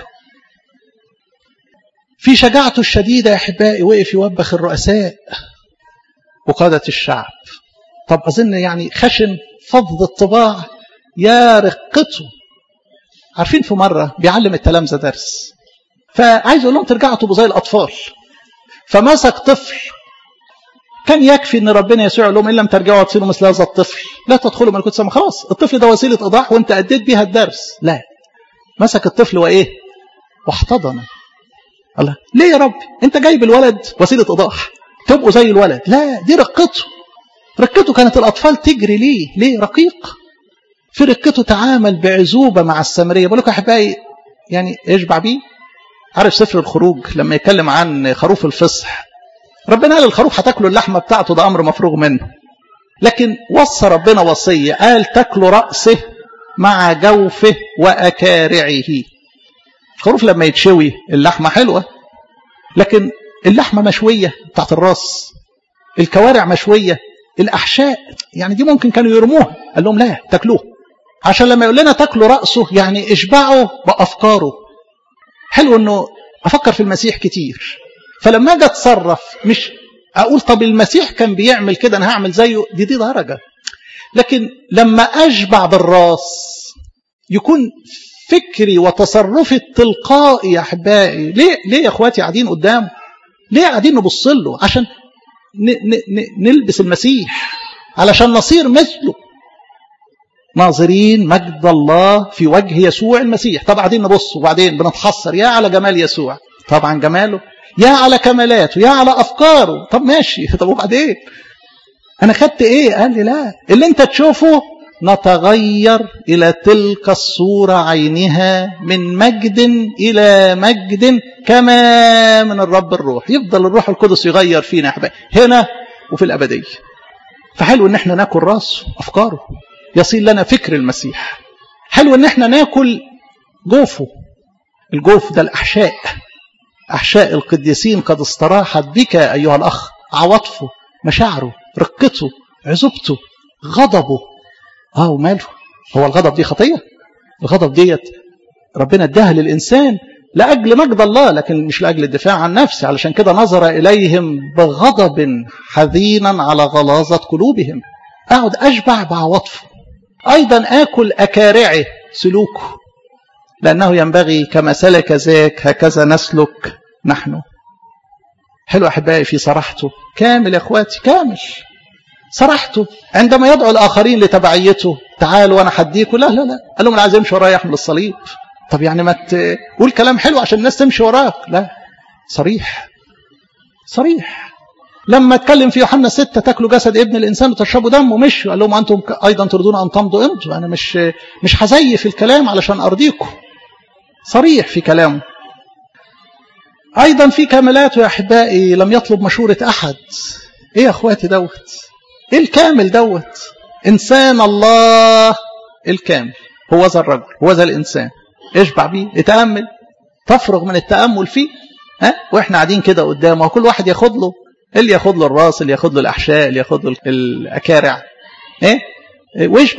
في شجاعته الشديدة يا احبائي وقف يوبخ الرؤساء وقادة الشعب طب اظن يعني خشن فض الطباع يا رقته عارفين في مرة بيعلم التلامذة درس فعايز اقول لهم ترجعوا تبقوا زي الاطفال فمسك طفل كان يكفي ان ربنا يسوع يقول لهم ان لم ترجعوا تصيروا مثل هذا الطفل لا تدخلوا ملكوت السماء خلاص الطفل ده وسيله ايضاح وانت اديت بيها الدرس لا مسك الطفل وايه واحتضنه الله ليه يا رب انت جايب الولد وسيله ايضاح تبقوا زي الولد لا دي رقته رقته كانت الاطفال تجري ليه ليه رقيق في رقته تعامل بعزوبه مع السامريه بقول لكم احبائي يعني اشبع بيه عارف سفر الخروج لما يتكلم عن خروف الفصح ربنا قال الخروف هتاكلوا اللحمه بتاعته ده امر مفروغ منه لكن وصى ربنا وصيه قال تاكلوا راسه مع جوفه واكارعه الخروف لما يتشوي اللحمه حلوه لكن اللحمه مشويه بتاعت الراس الكوارع مشويه الاحشاء يعني دي ممكن كانوا يرموها قال لهم لا تاكلوه عشان لما يقول لنا تاكلوا راسه يعني اشبعوا بافكاره حلو انه افكر في المسيح كتير فلما اجي اتصرف مش اقول طب المسيح كان بيعمل كده انا هعمل زيه دي دي درجه لكن لما اشبع بالراس يكون فكري وتصرفي التلقائي يا احبائي ليه ليه يا اخواتي قاعدين قدامه ليه قاعدين نبص له عشان ن ن ن نلبس المسيح علشان نصير مثله ناظرين مجد الله في وجه يسوع المسيح طبعا قاعدين نبص وبعدين بنتحسر يا على جمال يسوع طبعا جماله يا على كمالاته يا على افكاره طب ماشي طب وبعدين انا خدت ايه قال لي لا اللي انت تشوفه نتغير إلى تلك الصورة عينها من مجد إلى مجد كما من الرب الروح يفضل الروح القدس يغير فينا أحبائي هنا وفي الأبدية فحلو ان احنا ناكل راسه افكاره يصير لنا فكر المسيح حلو ان احنا ناكل جوفه الجوف ده الاحشاء احشاء القديسين قد استراحت بك ايها الاخ عواطفه مشاعره رقته عزوبته غضبه اه وماله هو الغضب دي خطيه الغضب ديت ربنا اداها للانسان لاجل مجد الله لكن مش لاجل الدفاع عن نفسه علشان كده نظر اليهم بغضب حزينا على غلاظه قلوبهم اقعد اشبع بعواطفه ايضا اكل اكارعه سلوكه لانه ينبغي كما سلك ذاك هكذا نسلك نحن حلو احبائي في صراحته كامل يا اخواتي كامل صراحته عندما يدعو الاخرين لتبعيته تعالوا وانا حديكوا لا لا لا قال لهم انا عايز امشي ورايا يحمل الصليب طب يعني ما تقول كلام حلو عشان الناس تمشي وراك لا صريح صريح لما اتكلم في يوحنا ستة تاكلوا جسد ابن الانسان وتشربوا دمه مش قال لهم انتم ايضا تريدون ان تمضوا امضوا انا مش مش هزيف الكلام علشان ارضيكم صريح في كلامه ايضا في كاملاته يا احبائي لم يطلب مشوره احد ايه يا اخواتي دوت ايه الكامل دوت انسان الله الكامل هو ذا الرجل هو ذا الانسان اشبع بيه اتامل تفرغ من التامل فيه ها واحنا قاعدين كده قدامه كل واحد ياخد له اللي ياخد له الراس اللي ياخد له الاحشاء اللي ياخد له الاكارع ايه ويشبع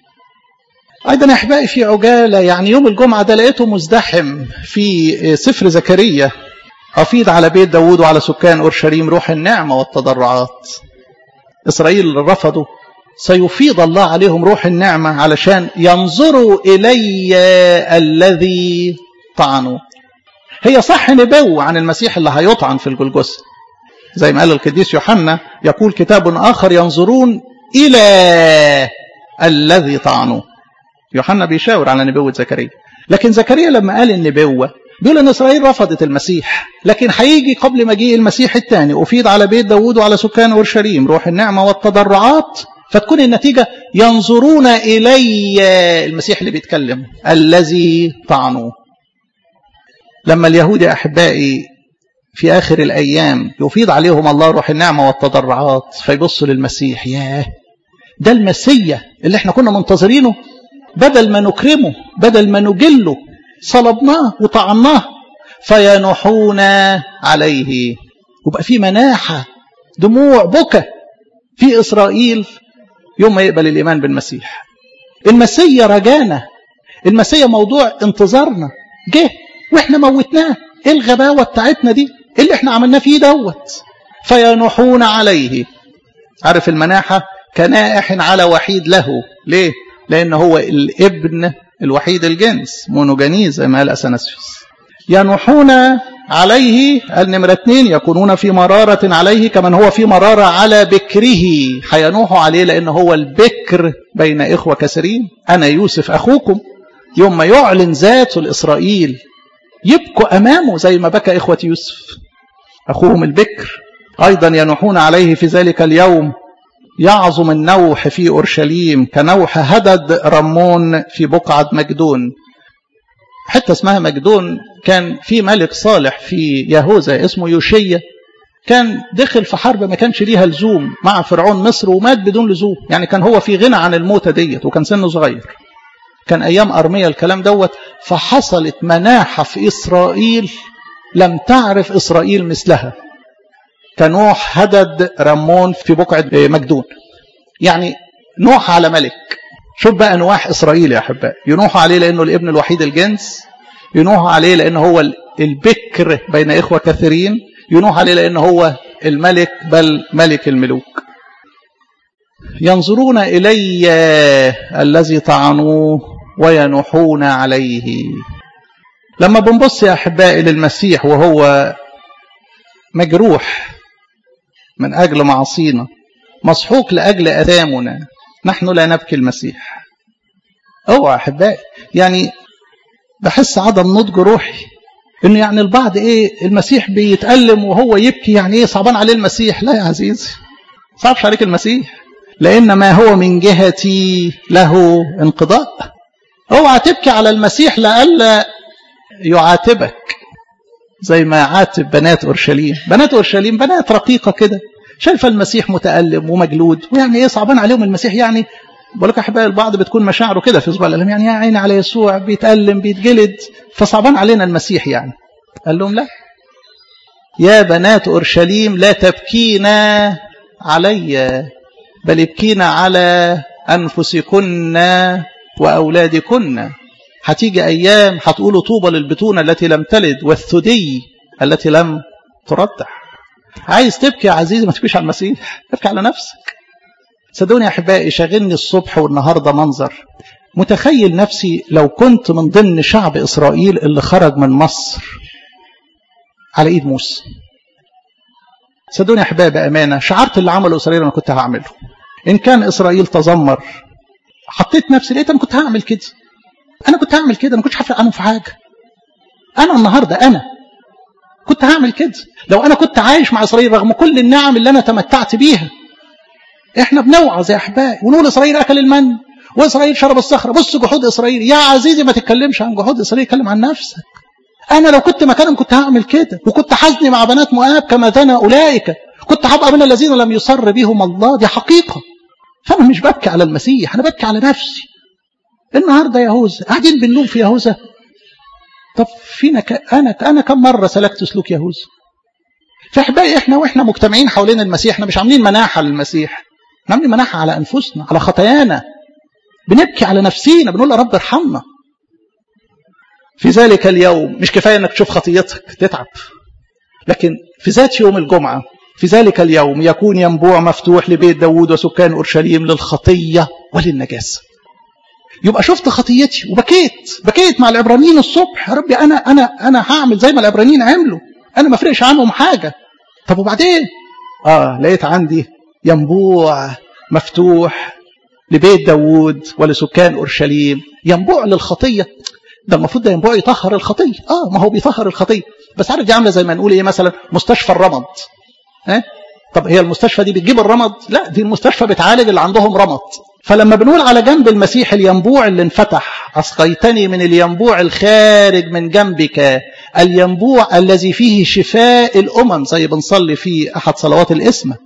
ايضا يا احبائي في عجاله يعني يوم الجمعه ده لقيته مزدحم في سفر زكريا افيض على بيت داوود وعلى سكان اورشليم روح النعمه والتضرعات اسرائيل رفضوا سيفيض الله عليهم روح النعمة علشان ينظروا إلي الذي طعنوا هي صح نبو عن المسيح اللي هيطعن في الجلجسة زي ما قال القديس يوحنا يقول كتاب آخر ينظرون إلى الذي طعنوا يوحنا بيشاور على نبوة زكريا لكن زكريا لما قال النبوة بيقول ان اسرائيل رفضت المسيح لكن هيجي قبل مجيء المسيح الثاني افيض على بيت داوود وعلى سكان اورشليم روح النعمه والتضرعات فتكون النتيجة ينظرون إلي المسيح اللي بيتكلم الذي طعنوه لما اليهود يا أحبائي في آخر الأيام يفيض عليهم الله روح النعمة والتضرعات فيبصوا للمسيح ياه ده المسيا اللي احنا كنا منتظرينه بدل ما نكرمه بدل ما نجله صلبناه وطعناه فينوحون عليه وبقى في مناحة دموع بكى في إسرائيل يوم ما يقبل الإيمان بالمسيح المسيا رجانا المسيا موضوع انتظارنا جه واحنا موتناه ايه الغباوة بتاعتنا دي ايه اللي احنا عملناه فيه دوت فينوحون عليه عارف المناحة كنائح على وحيد له ليه لان هو الابن الوحيد الجنس مونوجانيز زي ما قال اثناسيوس ينوحون عليه النمرة اثنين يكونون في مرارة عليه كمن هو في مرارة على بكره هينوحوا عليه لأنه هو البكر بين إخوة كثيرين أنا يوسف أخوكم يوم ما يعلن ذاته لإسرائيل يبكوا أمامه زي ما بكى إخوة يوسف أخوهم البكر أيضا ينوحون عليه في ذلك اليوم يعظم النوح في أورشليم كنوح هدد رمون في بقعة مجدون حتة اسمها مجدون كان في ملك صالح في يهوذا اسمه يوشية كان دخل في حرب ما كانش ليها لزوم مع فرعون مصر ومات بدون لزوم يعني كان هو في غنى عن الموتة ديت وكان سنه صغير كان أيام أرمية الكلام دوت فحصلت مناحة في إسرائيل لم تعرف إسرائيل مثلها كنوح هدد رمون في بقعة مجدون يعني نوح على ملك شوف بقى نواح إسرائيل يا أحباء ينوح عليه لأنه الابن الوحيد الجنس ينوح عليه لأنه هو البكر بين إخوة كثيرين ينوح عليه لأنه هو الملك بل ملك الملوك ينظرون إلي الذي طعنوه وينوحون عليه لما بنبص يا أحبائي للمسيح وهو مجروح من أجل معصينا مسحوق لأجل أثامنا نحن لا نبكي المسيح اوعى أحبائي يعني بحس عدم نضج روحي انه يعني البعض ايه المسيح بيتألم وهو يبكي يعني ايه صعبان عليه المسيح لا يا عزيزي صعبش عليك المسيح لأن ما هو من جهتي له انقضاء اوعى تبكي على المسيح لئلا يعاتبك زي ما يعاتب بنات أورشليم بنات أورشليم بنات رقيقة كده شايفة المسيح متألم ومجلود ويعني ايه صعبان عليهم المسيح يعني بقول لك احبائي البعض بتكون مشاعره كده في اسبوع الالم يعني يا عيني على يسوع بيتألم بيتجلد فصعبان علينا المسيح يعني قال لهم لا يا بنات اورشليم لا تبكينا علي بل ابكينا على انفسكن واولادكن هتيجي ايام هتقولوا طوبى للبتونه التي لم تلد والثدي التي لم ترضع عايز تبكي يا عزيزي ما تبكيش على المسيح ابكي على نفسك صدقوني يا احبائي شاغلني الصبح والنهارده منظر متخيل نفسي لو كنت من ضمن شعب اسرائيل اللي خرج من مصر على ايد موسى صدقوني يا احبائي بامانه شعرت اللي عمله اسرائيل انا كنت هعمله ان كان اسرائيل تذمر حطيت نفسي لقيت انا كنت هعمل كده انا كنت هعمل كده ما كنتش هفرق عنهم في حاجه انا النهارده انا كنت هعمل كده لو انا كنت عايش مع اسرائيل رغم كل النعم اللي انا تمتعت بيها احنا بنوعظ يا احبائي ونقول اسرائيل اكل المن واسرائيل شرب الصخره بص جحود اسرائيل يا عزيزي ما تتكلمش عن جحود اسرائيل اتكلم عن نفسك انا لو كنت مكانهم كنت هعمل كده وكنت حزني مع بنات مؤاب كما زنى اولئك كنت هبقى من الذين لم يصر بهم الله دي حقيقه فانا مش ببكي على المسيح انا ببكي على نفسي النهارده يهوذا قاعدين بنلوم في يهوذا طب فينا ك... انا انا كم مره سلكت سلوك يهوذا فاحبائي احنا واحنا مجتمعين حوالين المسيح احنا مش عاملين مناحه للمسيح احنا عاملين مناحه على انفسنا على خطايانا بنبكي على نفسينا بنقول يا رب ارحمنا في ذلك اليوم مش كفايه انك تشوف خطيتك تتعب لكن في ذات يوم الجمعه في ذلك اليوم يكون ينبوع مفتوح لبيت داود وسكان اورشليم للخطيه وللنجاسه يبقى شفت خطيتي وبكيت بكيت مع العبرانيين الصبح يا ربي انا انا انا هعمل زي ما العبرانيين عملوا انا ما فرقش عنهم حاجه طب وبعدين اه لقيت عندي ينبوع مفتوح لبيت داوود ولسكان اورشليم ينبوع للخطيه ده المفروض ده ينبوع يطهر الخطيه اه ما هو بيطهر الخطيه بس عارف دي عامله زي ما نقول ايه مثلا مستشفى الرمد ها طب هي المستشفى دي بتجيب الرمد لا دي المستشفى بتعالج اللي عندهم رمد فلما بنقول على جنب المسيح الينبوع اللي انفتح أسقيتني من الينبوع الخارج من جنبك الينبوع الذي فيه شفاء الأمم زي بنصلي في أحد صلوات الإسمة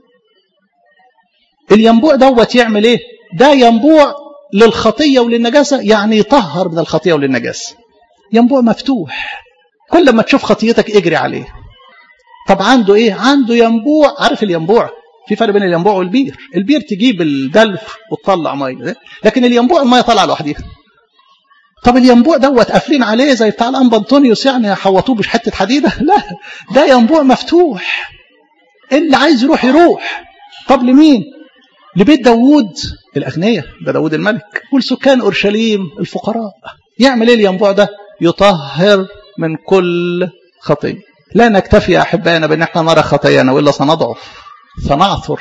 الينبوع دوت يعمل إيه ده ينبوع للخطية وللنجاسة يعني يطهر من الخطية وللنجاسة ينبوع مفتوح كل ما تشوف خطيتك اجري عليه طب عنده ايه عنده ينبوع عارف الينبوع في فرق بين الينبوع والبير البير تجيب الدلف وتطلع ميه لكن الينبوع الميه طالعه لوحدها طب الينبوع دوت قافلين عليه زي بتاع الانبا انطونيوس يعني حوطوه مش حته حديده لا ده ينبوع مفتوح اللي عايز يروح يروح طب لمين لبيت داوود الاغنياء ده داوود الملك ولسكان اورشليم الفقراء يعمل ايه الينبوع ده يطهر من كل خطيه لا نكتفي يا احبائنا بان احنا نرى خطايانا والا سنضعف سنعثر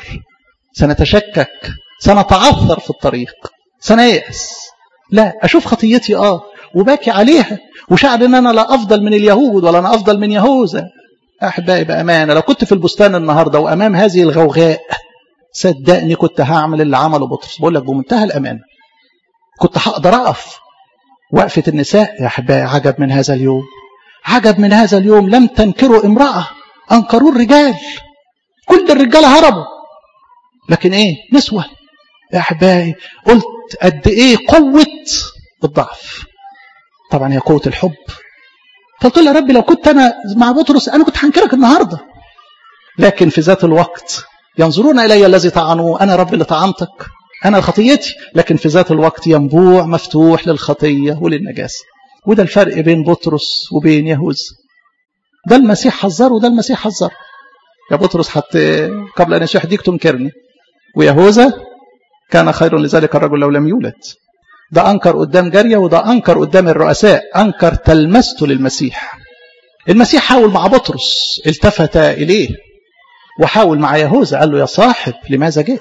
سنتشكك سنتعثر في الطريق سنيأس لا أشوف خطيتي آه وباكي عليها وشعر ان انا لا افضل من اليهود ولا انا افضل من يهوذا احبائي بامانه لو كنت في البستان النهارده وامام هذه الغوغاء صدقني كنت هعمل اللي عمله بطرس بقول لك بمنتهى الامانه كنت هقدر اقف وقفه النساء يا احبائي عجب من هذا اليوم عجب من هذا اليوم لم تنكروا امراه انكروا الرجال كل الرجاله هربوا لكن ايه نسوه يا احبائي قلت قد ايه قوه الضعف طبعا هي قوه الحب فقلت له يا ربي لو كنت انا مع بطرس انا كنت هنكرك النهارده لكن في ذات الوقت ينظرون الي الذي طعنوه انا رب اللي طعنتك انا خطيتي لكن في ذات الوقت ينبوع مفتوح للخطيه وللنجاسه وده الفرق بين بطرس وبين يهوذا ده المسيح حذره وده المسيح حذره يا بطرس حتى قبل ان يحديك تنكرني ويهوذا كان خير لذلك الرجل لو لم يولد ده أنكر قدام جارية وده أنكر قدام الرؤساء أنكر تلمسته للمسيح المسيح حاول مع بطرس التفت إليه وحاول مع يهوذا قال له يا صاحب لماذا جئت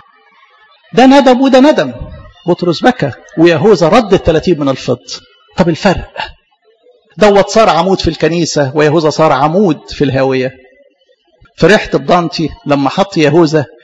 ده ندم وده ندم بطرس بكى ويهوذا رد الثلاثين من الفضة طب الفرق دوت صار عمود في الكنيسة ويهوذا صار عمود في الهاوية فرحت بضانتي لما حط يهوذا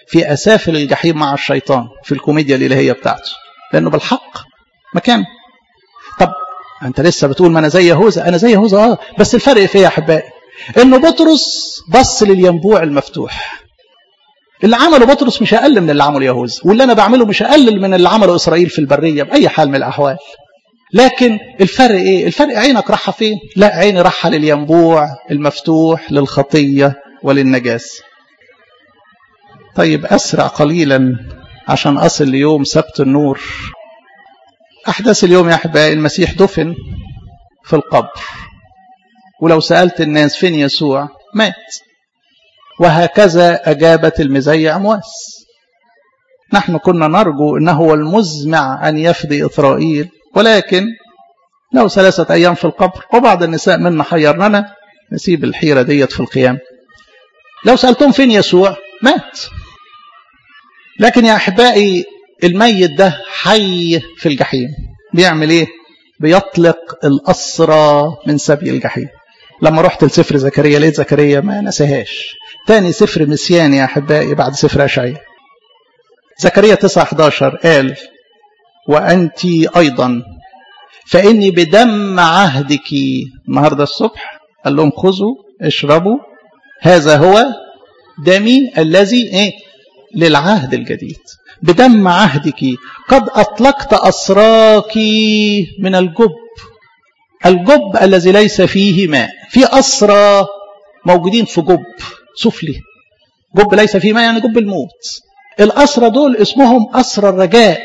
في أسافل الجحيم مع الشيطان في الكوميديا الإلهية بتاعته لأنه بالحق مكان طب أنت لسه بتقول ما أنا زي يهوذا أنا زي يهوذا آه بس الفرق في إيه يا أحبائي إنه بطرس بص للينبوع المفتوح اللي عمله بطرس مش أقل من اللي عمله يهوذا واللي أنا بعمله مش أقل من اللي عمله إسرائيل في البرية بأي حال من الأحوال لكن الفرق ايه الفرق عينك راحة فين لا عيني راحة للينبوع المفتوح للخطية وللنجاسة طيب أسرع قليلا عشان أصل ليوم سبت النور أحداث اليوم يا أحبائي المسيح دفن في القبر ولو سألت الناس فين يسوع مات وهكذا أجابت المزيع مواس نحن كنا نرجو أنه هو المزمع أن يفدي إسرائيل ولكن له ثلاثة أيام في القبر وبعض النساء منا حيرننا نسيب الحيرة ديت في القيام لو سألتم فين يسوع مات لكن يا أحبائي الميت ده حي في الجحيم بيعمل ايه بيطلق الأسرى من سبي الجحيم لما رحت لسفر زكريا لقيت زكريا ما نساهاش تاني سفر مسياني يا أحبائي بعد سفر أشعياء زكريا 9 11 قال وأنت أيضا فإني بدم عهدك النهاردة الصبح قال لهم خذوا اشربوا هذا هو دمي الذي إيه للعهد الجديد بدم عهدك قد أطلقت أسراك من الجب الجب الذي ليس فيه ماء في أسرى موجودين في جب سفلي جب ليس فيه ماء يعني جب الموت الأسرى دول اسمهم أسرى الرجاء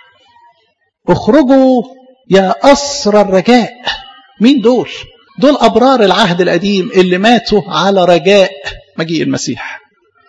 اخرجوا يا أسرى الرجاء مين دول دول أبرار العهد القديم اللي ماتوا على رجاء مجيء المسيح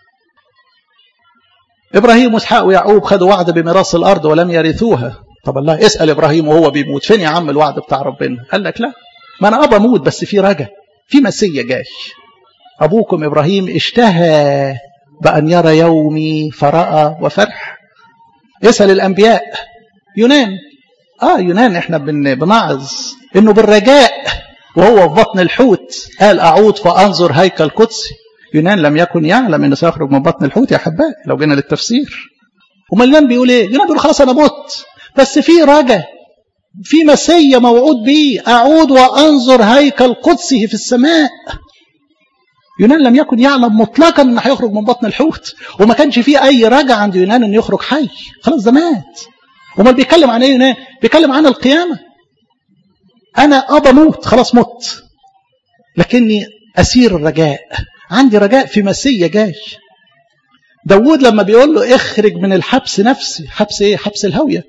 إبراهيم وإسحاق ويعقوب خدوا وعد بميراث الأرض ولم يرثوها طب الله اسأل إبراهيم وهو بيموت فين يا عم الوعد بتاع ربنا قال لك لا ما أنا أبا موت بس في رجا في مسيا جاي أبوكم إبراهيم اشتهى بأن يرى يومي فرأى وفرح اسأل الأنبياء يونان آه يونان إحنا بن بنعظ إنه بالرجاء وهو في بطن الحوت قال أعود فأنظر هيكل قدسي يونان لم يكن يعلم أنه سيخرج من بطن الحوت يا حباء لو جينا للتفسير وما يونان بيقول إيه يونان بيقول خلاص أنا مت بس في رجا في مسيا موعود بيه أعود وأنظر هيكل قدسه في السماء يونان لم يكن يعلم مطلقا أنه هيخرج من بطن الحوت وما كانش فيه أي رجع عند يونان أنه يخرج حي خلاص ده مات امال بيتكلم عن ايه يونان بيتكلم عن القيامه انا ابا موت خلاص مت لكني اسير الرجاء عندي رجاء في مسيا جاي داود لما بيقول له اخرج من الحبس نفسي حبس ايه حبس الهويه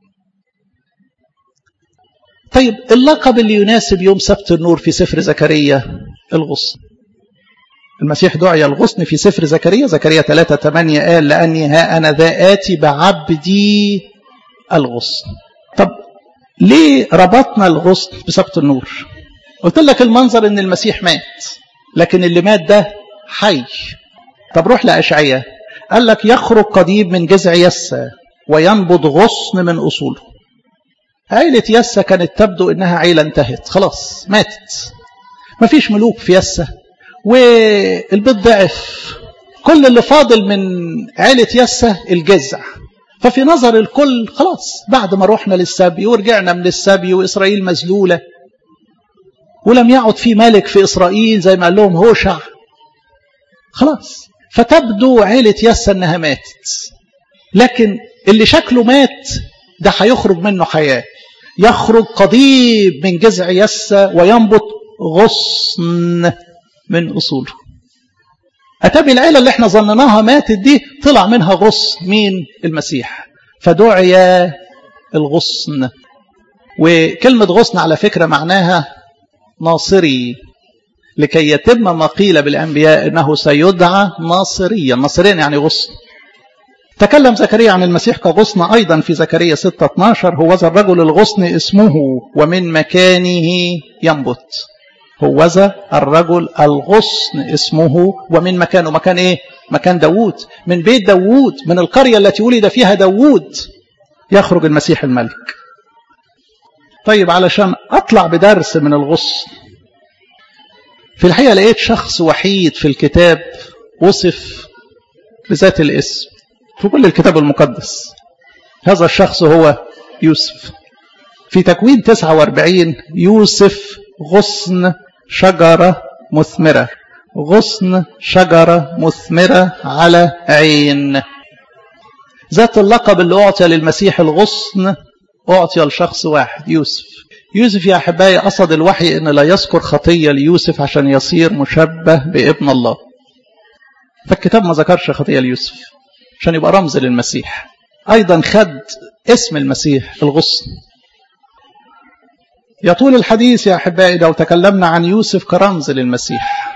طيب اللقب اللي يناسب يوم سبت النور في سفر زكريا الغصن المسيح دعي الغصن في سفر زكريا زكريا 3 8 قال لأني ها أنا ذا آتي بعبدي الغصن طب ليه ربطنا الغصن بسبت النور قلت لك المنظر ان المسيح مات لكن اللي مات ده حي طب روح لأشعية قال لك يخرج قضيب من جذع يسى وينبض غصن من أصوله عيلة يسى كانت تبدو انها عيلة انتهت خلاص ماتت مفيش ملوك في يسى والبيت ضعف كل اللي فاضل من عيلة يسى الجذع ففي نظر الكل خلاص بعد ما رحنا للسبي ورجعنا من السبي وإسرائيل مذلولة ولم يعد في ملك في إسرائيل زي ما قال لهم هوشع خلاص فتبدو عيلة يسى أنها ماتت لكن اللي شكله مات ده هيخرج منه حياة يخرج قضيب من جذع يسى وينبت غصن من أصوله أتابي العيلة اللي احنا ظنناها ماتت دي طلع منها غصن مين المسيح فدعي الغصن وكلمة غصن على فكرة معناها ناصري لكي يتم ما قيل بالأنبياء أنه سيدعى ناصريا ناصريا يعني غصن تكلم زكريا عن المسيح كغصن أيضا في زكريا 6 12 هو ذا الرجل الغصن اسمه ومن مكانه ينبت هوذا الرجل الغصن اسمه ومن مكانه مكان ايه مكان داوود من بيت داوود من القرية التي ولد فيها داوود يخرج المسيح الملك طيب علشان اطلع بدرس من الغصن في الحقيقة لقيت شخص وحيد في الكتاب وصف بذات الاسم في كل الكتاب المقدس هذا الشخص هو يوسف في تكوين 49 يوسف غصن شجرة مثمرة غصن شجرة مثمرة على عين ذات اللقب اللي أعطي للمسيح الغصن أعطي لشخص واحد يوسف يوسف يا أحبائي قصد الوحي أن لا يذكر خطية ليوسف عشان يصير مشبه بابن الله فالكتاب ما ذكرش خطية ليوسف عشان يبقى رمز للمسيح أيضا خد اسم المسيح الغصن يطول الحديث يا أحبائي لو تكلمنا عن يوسف كرمز للمسيح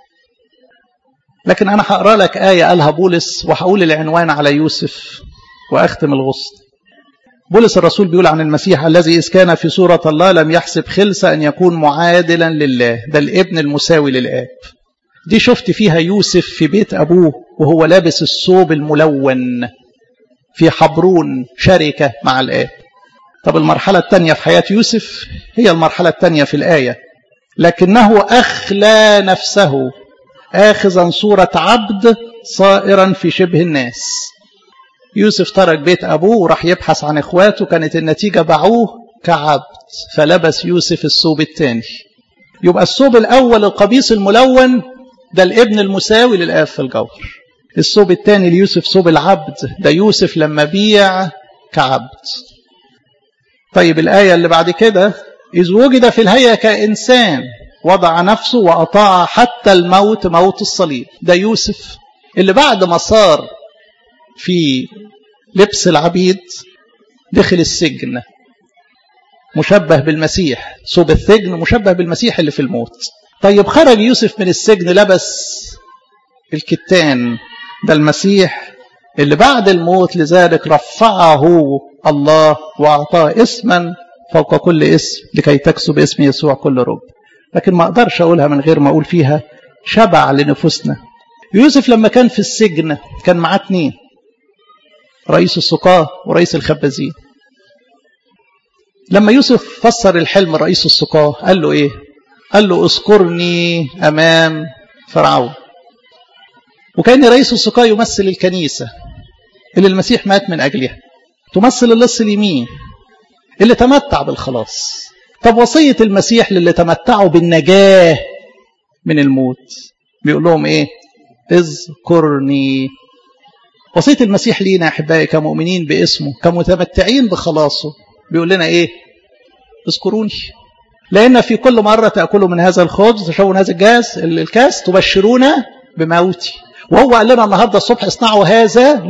لكن أنا هقرأ لك آية قالها بولس وهقول العنوان على يوسف وأختم الغصن بولس الرسول بيقول عن المسيح الذي إذ كان في صورة الله لم يحسب خلسة أن يكون معادلا لله ده الابن المساوي للآب دي شفت فيها يوسف في بيت أبوه وهو لابس الثوب الملون في حبرون شركة مع الآب طب المرحلة الثانية في حياة يوسف هي المرحلة الثانية في الآية لكنه أخلى نفسه آخذا صورة عبد صائرا في شبه الناس يوسف ترك بيت أبوه وراح يبحث عن إخواته كانت النتيجة باعوه كعبد فلبس يوسف الثوب الثاني يبقى الثوب الأول القميص الملون ده الابن المساوي للآب في الجوهر الثوب الثاني ليوسف ثوب العبد ده يوسف لما بيع كعبد طيب الآية اللي بعد كده إذ وجد في الهيئة كإنسان وضع نفسه وأطاع حتى الموت موت الصليب ده يوسف اللي بعد ما صار في لبس العبيد دخل السجن مشبه بالمسيح صوب السجن مشبه بالمسيح اللي في الموت طيب خرج يوسف من السجن لبس الكتان ده المسيح اللي بعد الموت لذلك رفعه الله وأعطاه اسما فوق كل اسم لكي تكسب اسم يسوع كل رب لكن ما أقدرش أقولها من غير ما أقول فيها شبع لنفوسنا يوسف لما كان في السجن كان معاه اتنين رئيس السقاة ورئيس الخبازين لما يوسف فسر الحلم رئيس السقاة قال له ايه قال له اذكرني امام فرعون وكان رئيس السقاة يمثل الكنيسة اللي المسيح مات من اجلها تمثل اللص اليمين اللي تمتع بالخلاص طب وصية المسيح للي تمتعوا بالنجاة من الموت بيقول لهم ايه اذكرني وصية المسيح لينا يا أحبائي كمؤمنين باسمه كمتمتعين بخلاصه بيقول لنا إيه اذكروني لأن في كل مرة تأكلوا من هذا الخبز تشربوا من هذا الجاز الكاس تبشرون بموتي وهو قال لنا النهاردة الصبح اصنعوا هذا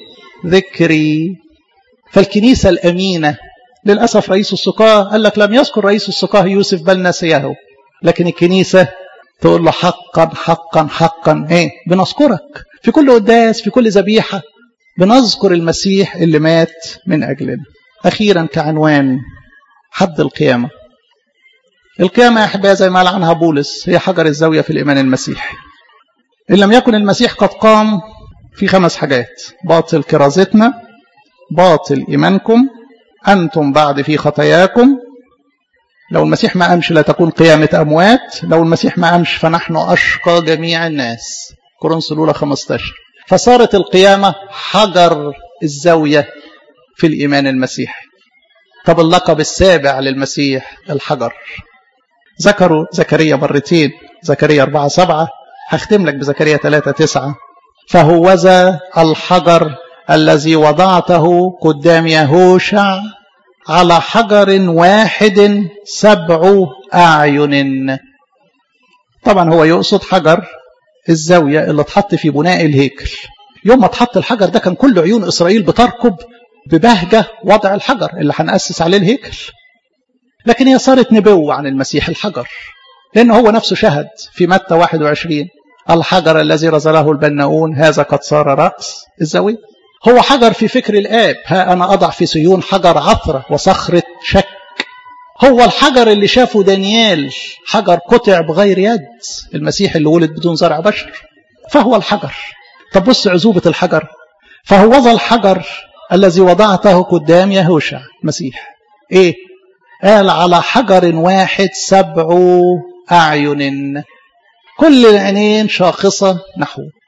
لذكري فالكنيسة الأمينة للأسف رئيس السقاة قال لك لم يذكر رئيس السقاة يوسف بل نسيه لكن الكنيسة تقول له حقا حقا حقا ايه بنذكرك في كل قداس في كل ذبيحة بنذكر المسيح اللي مات من أجلنا أخيرا كعنوان حد القيامة القيامة يا أحبائي زي ما قال عنها بولس هي حجر الزاوية في الإيمان المسيحي إن لم يكن المسيح قد قام في خمس حاجات باطل كرازتنا باطل إيمانكم أنتم بعد في خطاياكم لو المسيح ما قامش لا تكون قيامة أموات لو المسيح ما قامش فنحن أشقى جميع الناس كورنثوس الأولى 15 فصارت القيامة حجر الزاوية في الإيمان المسيحي طب اللقب السابع للمسيح الحجر ذكروا زكريا مرتين زكريا 4 7 هختم لك بزكريا 3 9 فهوذا الحجر الذي وضعته قدام يهوشع على حجر واحد سبع أعين طبعا هو يقصد حجر الزاوية اللي اتحط في بناء الهيكل يوم ما اتحط الحجر ده كان كل عيون إسرائيل بتركب ببهجة وضع الحجر اللي هنأسس عليه الهيكل لكن هي صارت نبوة عن المسيح الحجر لأنه هو نفسه شهد في متى 21 الحجر الذي رزله البناؤون هذا قد صار رأس الزاوية هو حجر في فكر الآب ها أنا أضع في سيون حجر عثرة وصخرة شك هو الحجر اللي شافه دانيال حجر قطع بغير يد المسيح اللي ولد بدون زرع بشر فهو الحجر طب بص عزوبة الحجر فهو الحجر الذي وضعته قدام يهوشع المسيح ايه قال على حجر واحد سبع أعين كل العينين شاخصة نحوه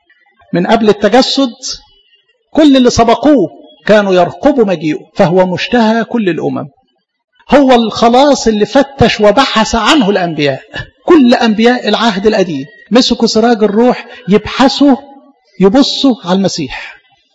من قبل التجسد كل اللي سبقوه كانوا يرقبوا مجيئه فهو مشتهى كل الأمم هو الخلاص اللي فتش وبحث عنه الأنبياء كل أنبياء العهد القديم مسكوا سراج الروح يبحثوا يبصوا على المسيح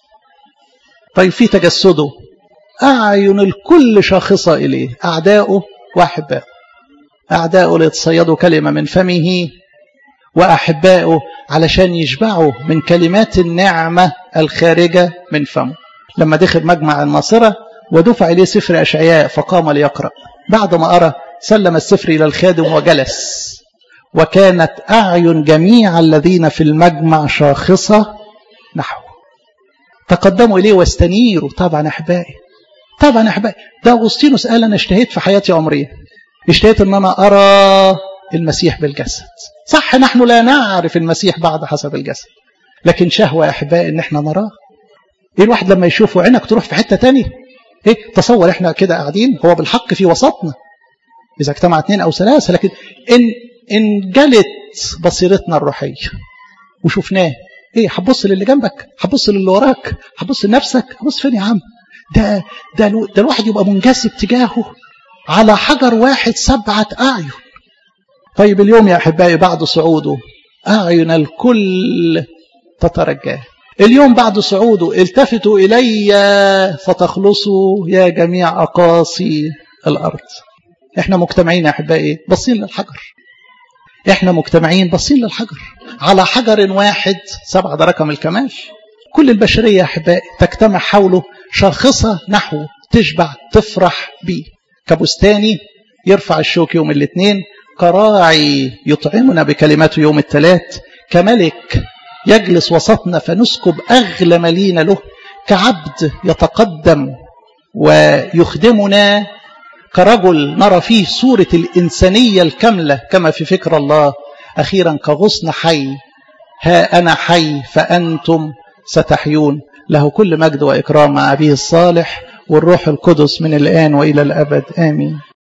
طيب في تجسده أعين الكل شاخصة إليه أعداؤه وأحباؤه أعداؤه ليتصيدوا كلمة من فمه وأحباؤه علشان يشبعوا من كلمات النعمة الخارجة من فمه لما دخل مجمع الناصرة ودفع إليه سفر أشعياء فقام ليقرأ بعد ما أرى سلم السفر إلى الخادم وجلس وكانت أعين جميع الذين في المجمع شاخصة نحوه تقدموا إليه واستنيروا طبعا أحبائي طبعا أحبائي ده أغسطينوس قال أنا اشتهيت في حياتي عمرية اشتهيت أن أنا أرى المسيح بالجسد صح نحن لا نعرف المسيح بعد حسب الجسد لكن شهوة يا أحبائي أن احنا نراه إيه الواحد لما يشوفه عينك تروح في حتة تانية إيه تصور احنا كده قاعدين هو بالحق في وسطنا إذا اجتمع اثنين أو ثلاثة لكن إن إن جلت بصيرتنا الروحية وشفناه ايه هتبص للي جنبك هتبص للي وراك هتبص لنفسك هتبص فين يا عم ده ده ده الواحد يبقى منجذب تجاهه على حجر واحد سبعة أعين طيب اليوم يا أحبائي بعد صعوده أعين الكل تترجاه اليوم بعد صعوده التفتوا إلي فتخلصوا يا جميع أقاصي الأرض احنا مجتمعين يا أحبائي باصين للحجر احنا مجتمعين باصين للحجر على حجر واحد سبعة ده رقم الكمال كل البشرية يا أحبائي تجتمع حوله شاخصة نحوه تشبع تفرح بيه كبستاني يرفع الشوك يوم الاثنين كراعي يطعمنا بكلماته يوم الثلاث كملك يجلس وسطنا فنسكب أغلى ملينا له كعبد يتقدم ويخدمنا كرجل نرى فيه صورة الإنسانية الكاملة كما في فكر الله أخيرا كغصن حي ها أنا حي فأنتم ستحيون له كل مجد وإكرام مع أبيه الصالح والروح القدس من الآن وإلى الأبد آمين